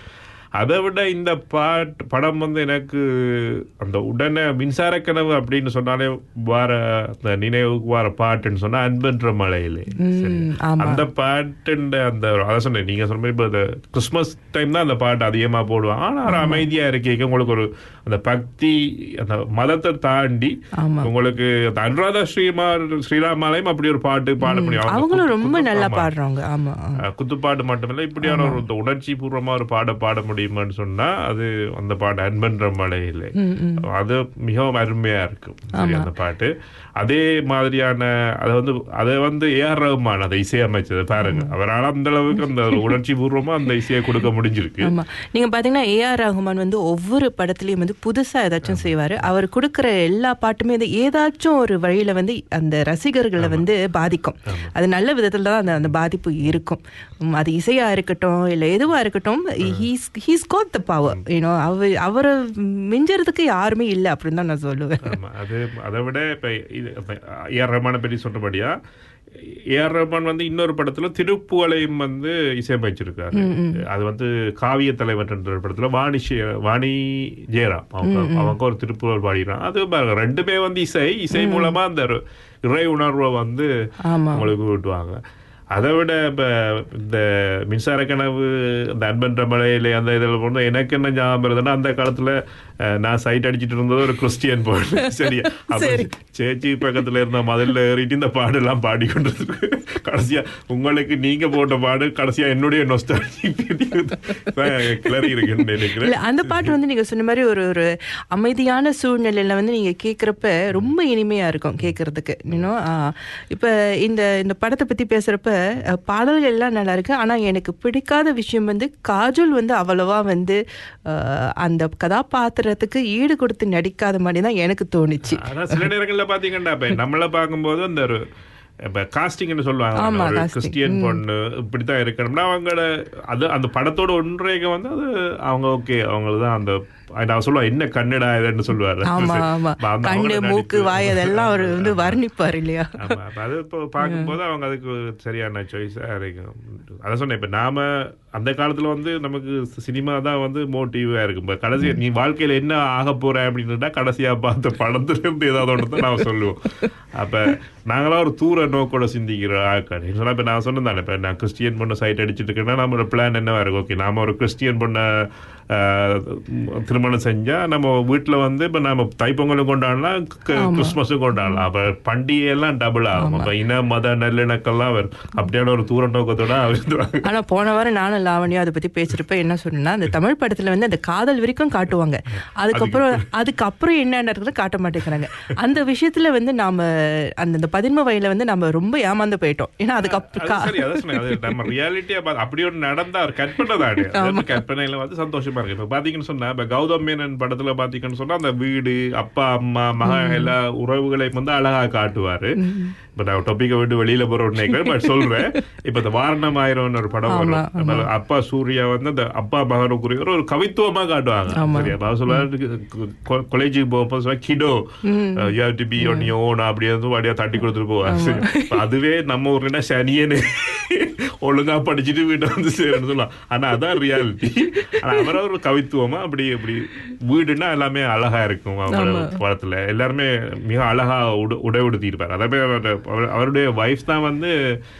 அதை விட இந்த பாட் படம் வந்து எனக்கு அந்த உடனே மின்சார கனவு அப்படின்னு சொன்னாலே வார அந்த நினைவுக்கு வார பாட்டுன்னு சொன்னா அன்பென்ற மலையிலே சரி. ஆமா. அந்த பாட்டுன்ற அந்த அதை சொன்னேன் நீங்க சொன்ன மாதிரி இப்போ இந்த கிறிஸ்மஸ் டைம் தான் அந்த பாட்டு அதிகமா போடுவாங்க ஆனா ஒரு அமைதியா இருக்கீங்க உங்களுக்கு ஒரு அந்த பக்தி அந்த மதத்தை தாண்டி ஆமா. உங்களுக்கு அந்த அனுராதா ஸ்ரீமார் ஸ்ரீராமாலயம் அப்படி ஒரு பாட்டு பாட முடியும் அவங்க அவங்களும் குத்து- ரொம்ப குத்து- நல்லா ஆமா. பாடுறவங்க ஆமா ஆமா. அஹ் குத்துப்பாட்டு மட்டுமில்ல இப்படியான ஒரு இந்த உணர்ச்சி பூர்வமா ஒரு பாட பாட முடியுமான்னு சொன்னா அது அந்த பாட்டு அன்பென்ற மலையிலே அது மிகவும் அருமையா இருக்கும் சரி, அந்த பாட்டு அதே மாதிரியான அதை வந்து அதை வந்து ஏஆர் ரஹ்மான் அதை இசையமைச்சது பாருங்க அவரால் அந்த அளவுக்கு அந்த ஒரு உணர்ச்சி பூர்வமா அந்த இசையை கொடுக்க முடிஞ்சிருக்கு ஆமா நீங்க பாத்தீங்கன்னா ஏஆர் ரஹ்மான் வந்து ஒவ்வொரு படத்துலயும் வந்து புதுசா ஏதாச்சும் செய்வாரு அவர் கொடுக்கிற எல்லா பாட்டுமே வந்து ஏதாச்சும் ஒரு வழியில வந்து அந்த ரசிகர்களை வந்து பாதிக்கும் அது நல்ல விதத்துல தான் அந்த அந்த பாதிப்பு இருக்கும் உம், அது இசையா இருக்கட்டும் இல்ல எதுவா இருக்கட்டும் he's he's got the power you know அவர் அவரை மிஞ்சறதுக்கு யாருமே இல்லை அப்படின்னு தான் நான் சொல்லுவேன் ஆமா அது அதை விட இப்ப இது ஏஆர் ரஹ்மானை பற்றி சொன்னபடியா ஏஆர் ரஹ்மான் வந்து இன்னொரு படத்துல திருப்புகளையும் வந்து இசையமைச்சிருக்காரு அது வந்து காவிய தலைவர் என்ற ஒரு படத்துல வாணி ஷே- வாணி ஜெயராம் அவங்க அவங்க ஒரு திருப்புகழ் பாடிடுறாங்க அது பாருங்க ரெண்டுமே வந்து இசை இசை மூலமா அந்த ஒரு இறை உணர்வை வந்து ஆமா. உங்களுக்கு விட்டுவாங்க அதை விட இப்ப இந்த மின்சார கனவு அந்த அன்பன்ற மலையில அந்த இதில் போன எனக்கு என்ன ஞாபகம் வருதுன்னா அந்த காலத்துல அஹ், நான் சைட் அடிச்சிட்டு இருந்தது ஒரு கிறிஸ்டியன் பாடு சரியா அப்ப சேச்சி பக்கத்துல இருந்த மதில்ல ஏறிட்டு இந்த பாடெல்லாம் பாடிக்கொண்டு இருக்கு. கடைசியா உங்களுக்கு நீங்க போட்ட பாடு கடைசியா என்னுடைய நொஸ்டாலஜி கிளறி இருக்குன்னு நினைக்கிறேன் இல்ல அந்த பாட்டு வந்து நீங்க சொன்ன மாதிரி ஒரு ஒரு அமைதியான சூழ்நிலையில வந்து நீங்க கேக்குறப்ப ரொம்ப இனிமையா இருக்கும் கேக்குறதுக்கு இன்னும் இப்ப இந்த இந்த படத்தை பத்தி பேசுறப்ப அஹ், பாடல்கள் எல்லாம் நல்லா இருக்கு ஆனா எனக்கு பிடிக்காத விஷயம் வந்து காஜல் வந்து அவ்வளவா வந்து அஹ், அந்த கதாபாத்திரத்துக்கு ஈடு கொடுத்து நடிக்காத மாதிரி தான் எனக்கு தோணுச்சு ஆனா சில நேரங்கள்ல பாத்தீங்கன்னா இப்ப நம்மள பார்க்கும்போது அந்த ஒரு இப்ப காஸ்டிங்னு சொல்லுவாங்க ஆமா, ஒரு casting. கிறிஸ்டியன் பொண்ணு இப்படித்தான் இருக்கணும்னா அவங்கள அது அந்த படத்தோட ஒன்றைய வந்து அது அவங்க ஓகே அவங்களுக்கு தான் அந்த நான் சொல்லுவேன் என்ன கண்ணடா இதுன்னு சொல்லுவாரு ஆமா ஆமா அப்ப அந்த கண்ணு அவங்கள மூக்கு நடிப்பு- வாய் அதெல்லாம் அவர் வந்து வர்ணிப்பார் இல்லையா ஆமா அப்ப அது இப்போ பார்க்கும்போது அவங்க அதுக்கு சரியான சாய்ஸா இருக்கும் அதான் சொன்னேன் இப்ப நாம அந்த காலத்துல வந்து நமக்கு சினிமா தான் வந்து மோட்டிவா இருக்கும் இப்ப கடைசி நீ வாழ்க்கையில என்ன ஆக போற அப்படின்னுட்டா கடைசியா பார்த்த படத்துல இருந்து ஏதாவது ஒன்று தான் நான் சொல்லுவோம் அப்ப நாங்களாம் ஒரு தூர நோக்கோட சிந்திக்கிற ஆட்கள் சொன்னா இப்ப நான் சொன்னேன் தானே இப்ப நான் கிறிஸ்டியன் பொண்ணை சைட் அடிச்சிட்டு இருக்கேன்னா நம்மளோட பிளான் என்னவா இருக்கும் ஓகே நாம ஒரு கிறிஸ்டியன் பொண்ணை ஆஹ், திருமணம் செஞ்சா நம்ம வீட்டுல வந்து இப்ப நம்ம தைப்பொங்கலும் கொண்டாடலாம் க- கிறிஸ்மஸும் கொண்டாடலாம் அப்ப பண்டிகை எல்லாம் டபுள் ஆகும் அப்ப இன மத நல்லிணக்கெல்லாம் வரும் அப்படியான ஒரு தூர நோக்கத்தோட இருந்துவாங்க ஆனா போன வாரம் நானும் லாவணியா அதை பத்தி பேசுறப்ப என்ன சொன்னேன்னா அந்த தமிழ் படத்துல வந்து அந்த காதல் வரைக்கும் காட்டுவாங்க அதுக்கப்புறம் அதுக்கப்புறம் என்னன்றது காட்ட மாட்டேங்கிறாங்க அந்த விஷயத்துல வந்து நாம அந்த அந்த பதின்ம வயல வந்து நம்ம ரொம்ப ஏமாந்து போயிட்டோம் ஏன்னா அது அதுக்கப்புறம் சரி அதான் சொன்னேன் அது நம்ம ரியாலிட்டியா அப்படி ஒரு நடந்தா ஒரு கற்பனை தானே அது கற்பனையில வந்து சந்தோஷமா இருக்கு இப்ப பாத்தீங்கன்னு சொன்னா இப்ப கௌதம் மேனன் படத்துல பாத்தீங்கன்னு சொன்னா அந்த வீடு அப்பா அம்மா மகன் எல்லா உறவுகளையும் வந்து அழகா காட்டுவாரு இப்ப நான் டாபிக்கை விட்டு வெளியில போற நினைக்கிறேன் பட் சொல்றேன் இப்ப இந்த வாரணம் ஆயிரம் ஒரு படம் வரும் அப்ப அப்பா சூர்யா வந்து அந்த அப்பா மகனுக்குரிய ஒரு கவித்துவமா காட்டுவாங்க சரியா அதாவது சொல்ல காலேஜுக்கு போகும்போது சொல்ல கிடோ you have to be on own அப்படி வந்து வழியா தட்டி கொடுத்துட்டு போவாங்க சரி. இப்ப அதுவே நம்ம ஊர்ல சனியனு ஒழுங்கா படிச்சுட்டு வீட்டை வந்து சேரணும் சொல்லலாம் ஆனா அதான் ரியாலிட்டி ஆனா அவர ஒரு கவித்துவமா அப்படி அப்படி வீடுன்னா எல்லாமே அழகா இருக்கும் அவரோட படத்துல எல்லாருமே மிக அழகா உட- உடை உடுத்திருப்பாரு அதே மாதிரி அவர்- அவருடைய வைஃப் தான் வந்து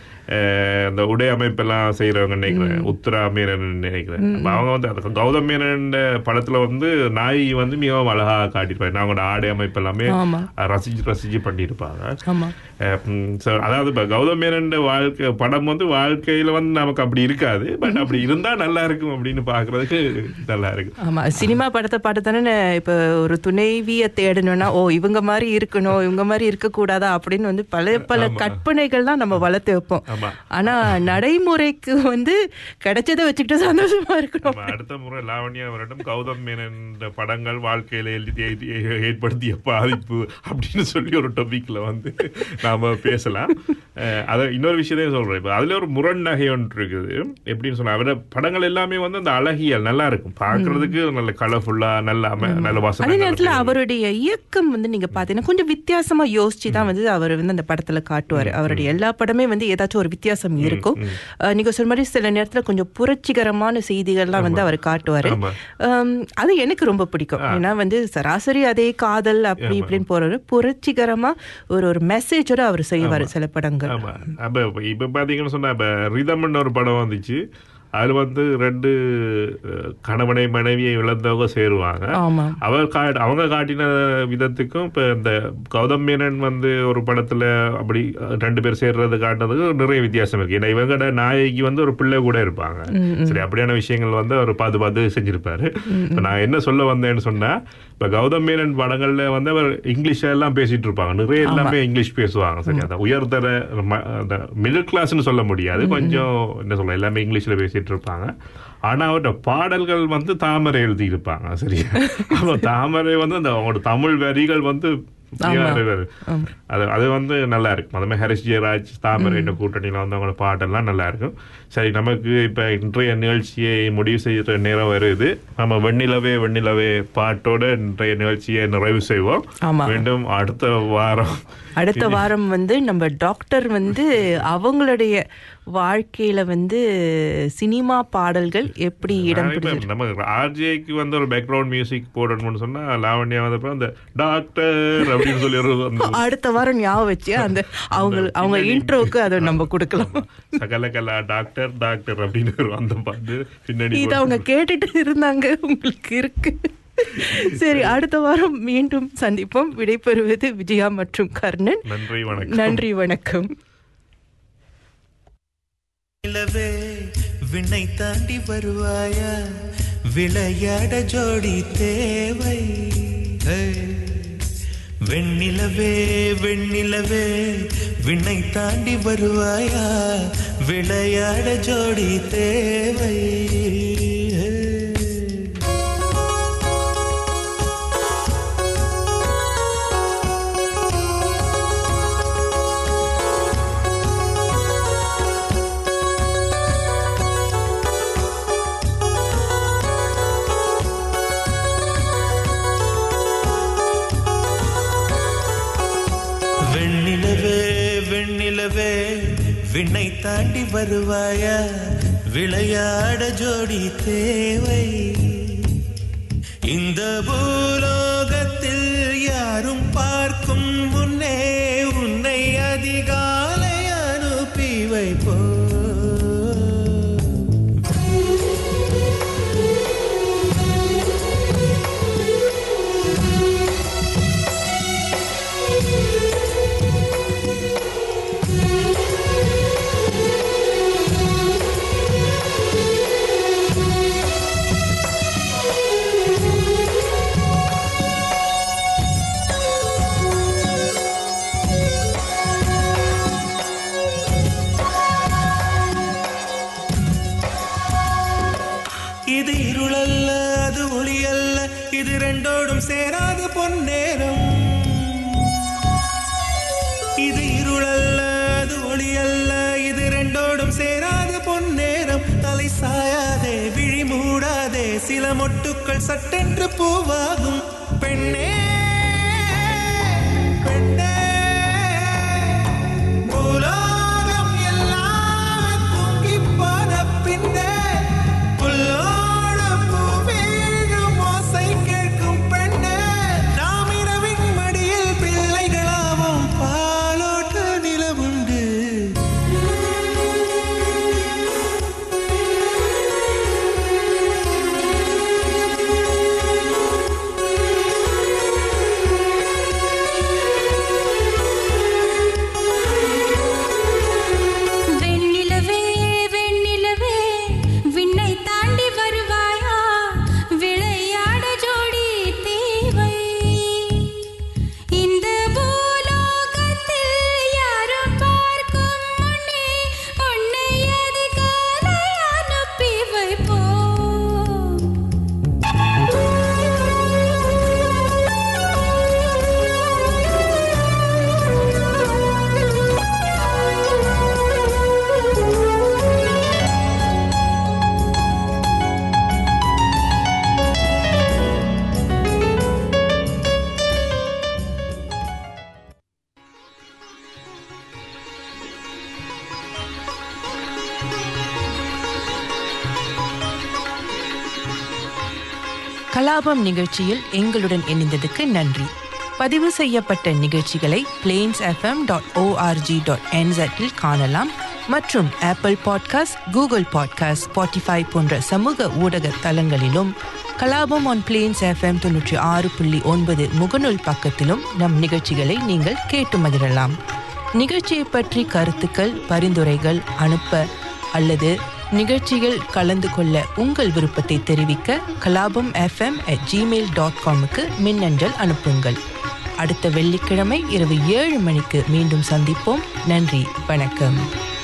அஹ், அந்த உடை அமைப்பெல்லாம் செய்யறவங்க நினைக்கிறேன் உத்தரா மேனன் நினைக்கிறேன் அப்ப அவங்க வந்து அந்த கௌதம் மேனன் படத்துல வந்து நாய் வந்து மிகவும் அழகா காட்டியிருப்பாங்க அவங்களோட ஆடை அமைப்பு எல்லாமே ஆமா. ரசிச்சு ரசிச்சு பண்ணியிருப்பாங்க ஆமா அஹ் உம் so அதாவது இப்ப கௌதம் மேனன் வாழ்க்கை படம் வந்து வாழ்க்கையில வந்து நமக்கு அப்படி இருக்காது பட் அப்படி இருந்தா நல்லா இருக்கும் அப்படின்னு பாக்குறதுக்கு நல்லா இருக்கு ஆமா சினிமா படத்தை பார்த்து தானே இப்ப ஒரு துணைவிய தேடணும்னா ஓ இவங்க மாதிரி இருக்கணும் இவங்க மாதிரி இருக்க கூடாதா அப்படின்னு வந்து பல பல கற்பனைகள் தான் நம்ம வளர்த்து வைப்போம் ஆமா. ஆனா நடைமுறைக்கு வந்து கிடைச்சதை வச்சுக்கிட்டு சந்தோஷமா இருக்கணும் நம்ம அடுத்த முறை லாவண்யா அவரிடம் கௌதம் மேனன் படங்கள் வாழ்க்கையில எழுதி ஏ- ஏற்படுத்திய பாதிப்பு அப்படின்னு சொல்லி ஒரு டாபிக்ல வந்து நாம பேசலாம் அஹ் அத இன்னொரு விஷயத்தையும் சொல்றேன் இப்ப அதுல ஒரு முரண் நகை ஒன்று இருக்குது எப்படின்னு சொன்னா அவரோட படங்கள் எல்லாமே வந்து அந்த அழகியல் நல்லா இருக்கும் பாக்குறதுக்கு நல்ல கலர்ஃபுல்லா நல்ல அம- நல்ல அதே வசனம் நேரத்துல அவருடைய இயக்கம் வந்து நீங்க பாத்தீங்கன்னா கொஞ்சம் வித்தியாசமா யோசிச்சு தான் வந்து அவர் வந்து அந்த படத்துல காட்டுவாரு அவருடைய எல்லா படமே வந்து ஏதாச்சும் ஒரு கொஞ்சம் ஒரு வித்தியாசம் இருக்கும் அஹ், நீங்க சொன்ன மாதிரி சில நேரத்துல கொஞ்சம் புரட்சிகரமான செய்திகள்லாம் வந்து அவர் காட்டுவாரு ஆமா. அம், அது எனக்கு ரொம்ப பிடிக்கும் ஏன்னா வந்து சராசரி அதே காதல் அப்படி இப்படின்னு போறது புரட்சிகரமா ஒரு ஒரு மெசேஜோட அவர் செய்வாரு சில படங்கள் ஆமா அப்ப இப்ப- இப்ப பாத்தீங்கன்னு சொன்னா இப்ப ரிதம்னு ஒரு படம் வந்துச்சு அதுல வந்து ரெண்டு அஹ், கணவனை மனைவியை இழந்தவங்க சேருவாங்க ஆமா. அவர் கா அவங்க காட்டின விதத்துக்கும் இப்ப இந்த கௌதம் மேனன் வந்து ஒரு படத்துல அப்படி அஹ், ரெண்டு பேர் சேர்றது காட்டுறதுக்கு நிறைய வித்தியாசம் இருக்கு ஏன்னா இவங்கட நாயகி வந்து ஒரு பிள்ளை கூட இருப்பாங்க சரி அப்படியான விஷயங்கள் வந்து அவர் பார்த்து பார்த்து செஞ்சிருப்பாரு இப்ப நான் என்ன சொல்ல வந்தேன்னு சொன்னா இப்ப கௌதம் மேனன் படங்கள்ல வந்து அவர் இங்கிலீஷ் எல்லாம் பேசிட்டு இருப்பாங்க நிறைய எல்லாமே இங்கிலீஷ் பேசுவாங்க சரி அந்த உயர்தர ம- அந்த மிடில் கிளாஸ்னு சொல்ல முடியாது கொஞ்சம் என்ன சொல்ல எல்லாமே இங்கிலீஷ்ல பேசிட்டு இருப்பாங்க ஆனா அவரோட பாடல்கள் வந்து தாமரை எழுதி இருப்பாங்க சரியா அப்ப தாமரை வந்து அந்த அவங்களோட தமிழ் வரிகள் வந்து வேற வேற. அது அது வந்து நல்லா இருக்கும் அது மாதிரி ஹரிஷ் ஜெயராஜ் தாமரை கூட்டணியில வந்து அவங்களோட பாட்டெல்லாம் நல்லா இருக்கும் சரி நமக்கு இப்ப இன்றைய நிகழ்ச்சியை முடிவு செய்யற நேரம் வருது நம்ம வெண்ணிலவே வெண்ணிலவே பாட்டோட இன்றைய நிகழ்ச்சியை நிறைவு செய்வோம் ஆமா. மீண்டும் அடுத்த வாரம் அடுத்த வாரம் வந்து நம்ம டாக்டர் வந்து அவங்களுடைய வாழ்க்கையில வந்து சினிமா பாடல்கள் எப்படி இடம் நான் இப்ப பிடிச்சிருக்கு நம்ம ஆர்ஜேக்கு வந்து ஒரு பேக்ரவுண்ட் மியூசிக் போடணும்னு சொன்னா லாவண்யா வந்தப்ப அந்த டாக்டர் அப்படின்னு சொல்லி ஒரு அந்த அடுத்த வாரம் ஞாபகம் வச்சு அந்த அவங்க அவங்க பின்னணி- இன்ட்ரோவுக்கு அதை நம்ம கொடுக்கலாம் சகலகலா டாக்டர் டாக்டர் அப்படின்னு ஒரு அந்த பாட்டு பின்னாடி இது அவங்க கேட்டுட்டு இருந்தாங்க உங்களுக்கு இருக்கு சரி அடுத்த வாரம் மீண்டும் சந்திப்போம் விடைபெறுவது விஜயா மற்றும் கர்ணன் நன்றி வணக்கம் நன்றி வணக்கம் நிலவே விண்ணை தாண்டி வருவாயா விளையாட ஜோடி தேவை ஹே. வெண்ணிலவே வெண்ணிலவே விண்ணை தாண்டி வருவாயா விளையாட ஜோடி தேவை ஹே. வெண்ணிலவே வெண்ணிலவே விண்ணை தாண்டி வருவாயா விளையாட ஜோடி தேவை இந்த பூலோகத்தில் யாரும் பார்க்கும் முன்னே உன்னை அதிகாலை அனுப்பி வைப்போ இது இருளல்ல அது ஒளி அல்ல இது ரெண்டோடும் சேராத பொன்னேரம் இது இருளல்ல அது ஒளி அல்ல இது ரெண்டோடும் சேராத பொன்னேரம் தலை சாயாதே விழி மூடாதே சில மொட்டுக்கள் சட்டென்று பூவாகும் பெண்ணே பெண்ணே பூலோகம் எல்லாம் தூங்கிப் போன பின்னே புல்லோடு பூவீழும் ஓசை கேட்கும் பெண்ணே நாம் இரவின் மடியில் பிள்ளைகளாவும் பாலோட்ட நிலவுண்டு கலாபம் நிகழ்ச்சியில் எங்களுடன் இணைந்ததுக்கு நன்றி பதிவு செய்யப்பட்ட நிகழ்ச்சிகளை Plains FM dot ORG dot என்செட்டில் காணலாம் மற்றும் Apple podcast Google podcast Spotify போன்ற சமூக ஊடக தளங்களிலும் கலாபம் ஆன் பிளேன்ஸ் எஃப்எம் தொன்னூற்றி ஆறு புள்ளி ஒன்பது முகநூல் பக்கத்திலும் நம் நிகழ்ச்சிகளை நீங்கள் கேட்டு மகிழலாம் நிகழ்ச்சியை பற்றி கருத்துக்கள் பரிந்துரைகள் அனுப்ப அல்லது நிகழ்ச்சிகள் கலந்து கொள்ள உங்கள் விருப்பத்தை தெரிவிக்க Kalabam FM at Gmail dot காமுக்கு மின்னஞ்சல் அனுப்புங்கள் அடுத்த வெள்ளிக்கிழமை இரவு ஏழு மணிக்கு மீண்டும் சந்திப்போம் நன்றி வணக்கம்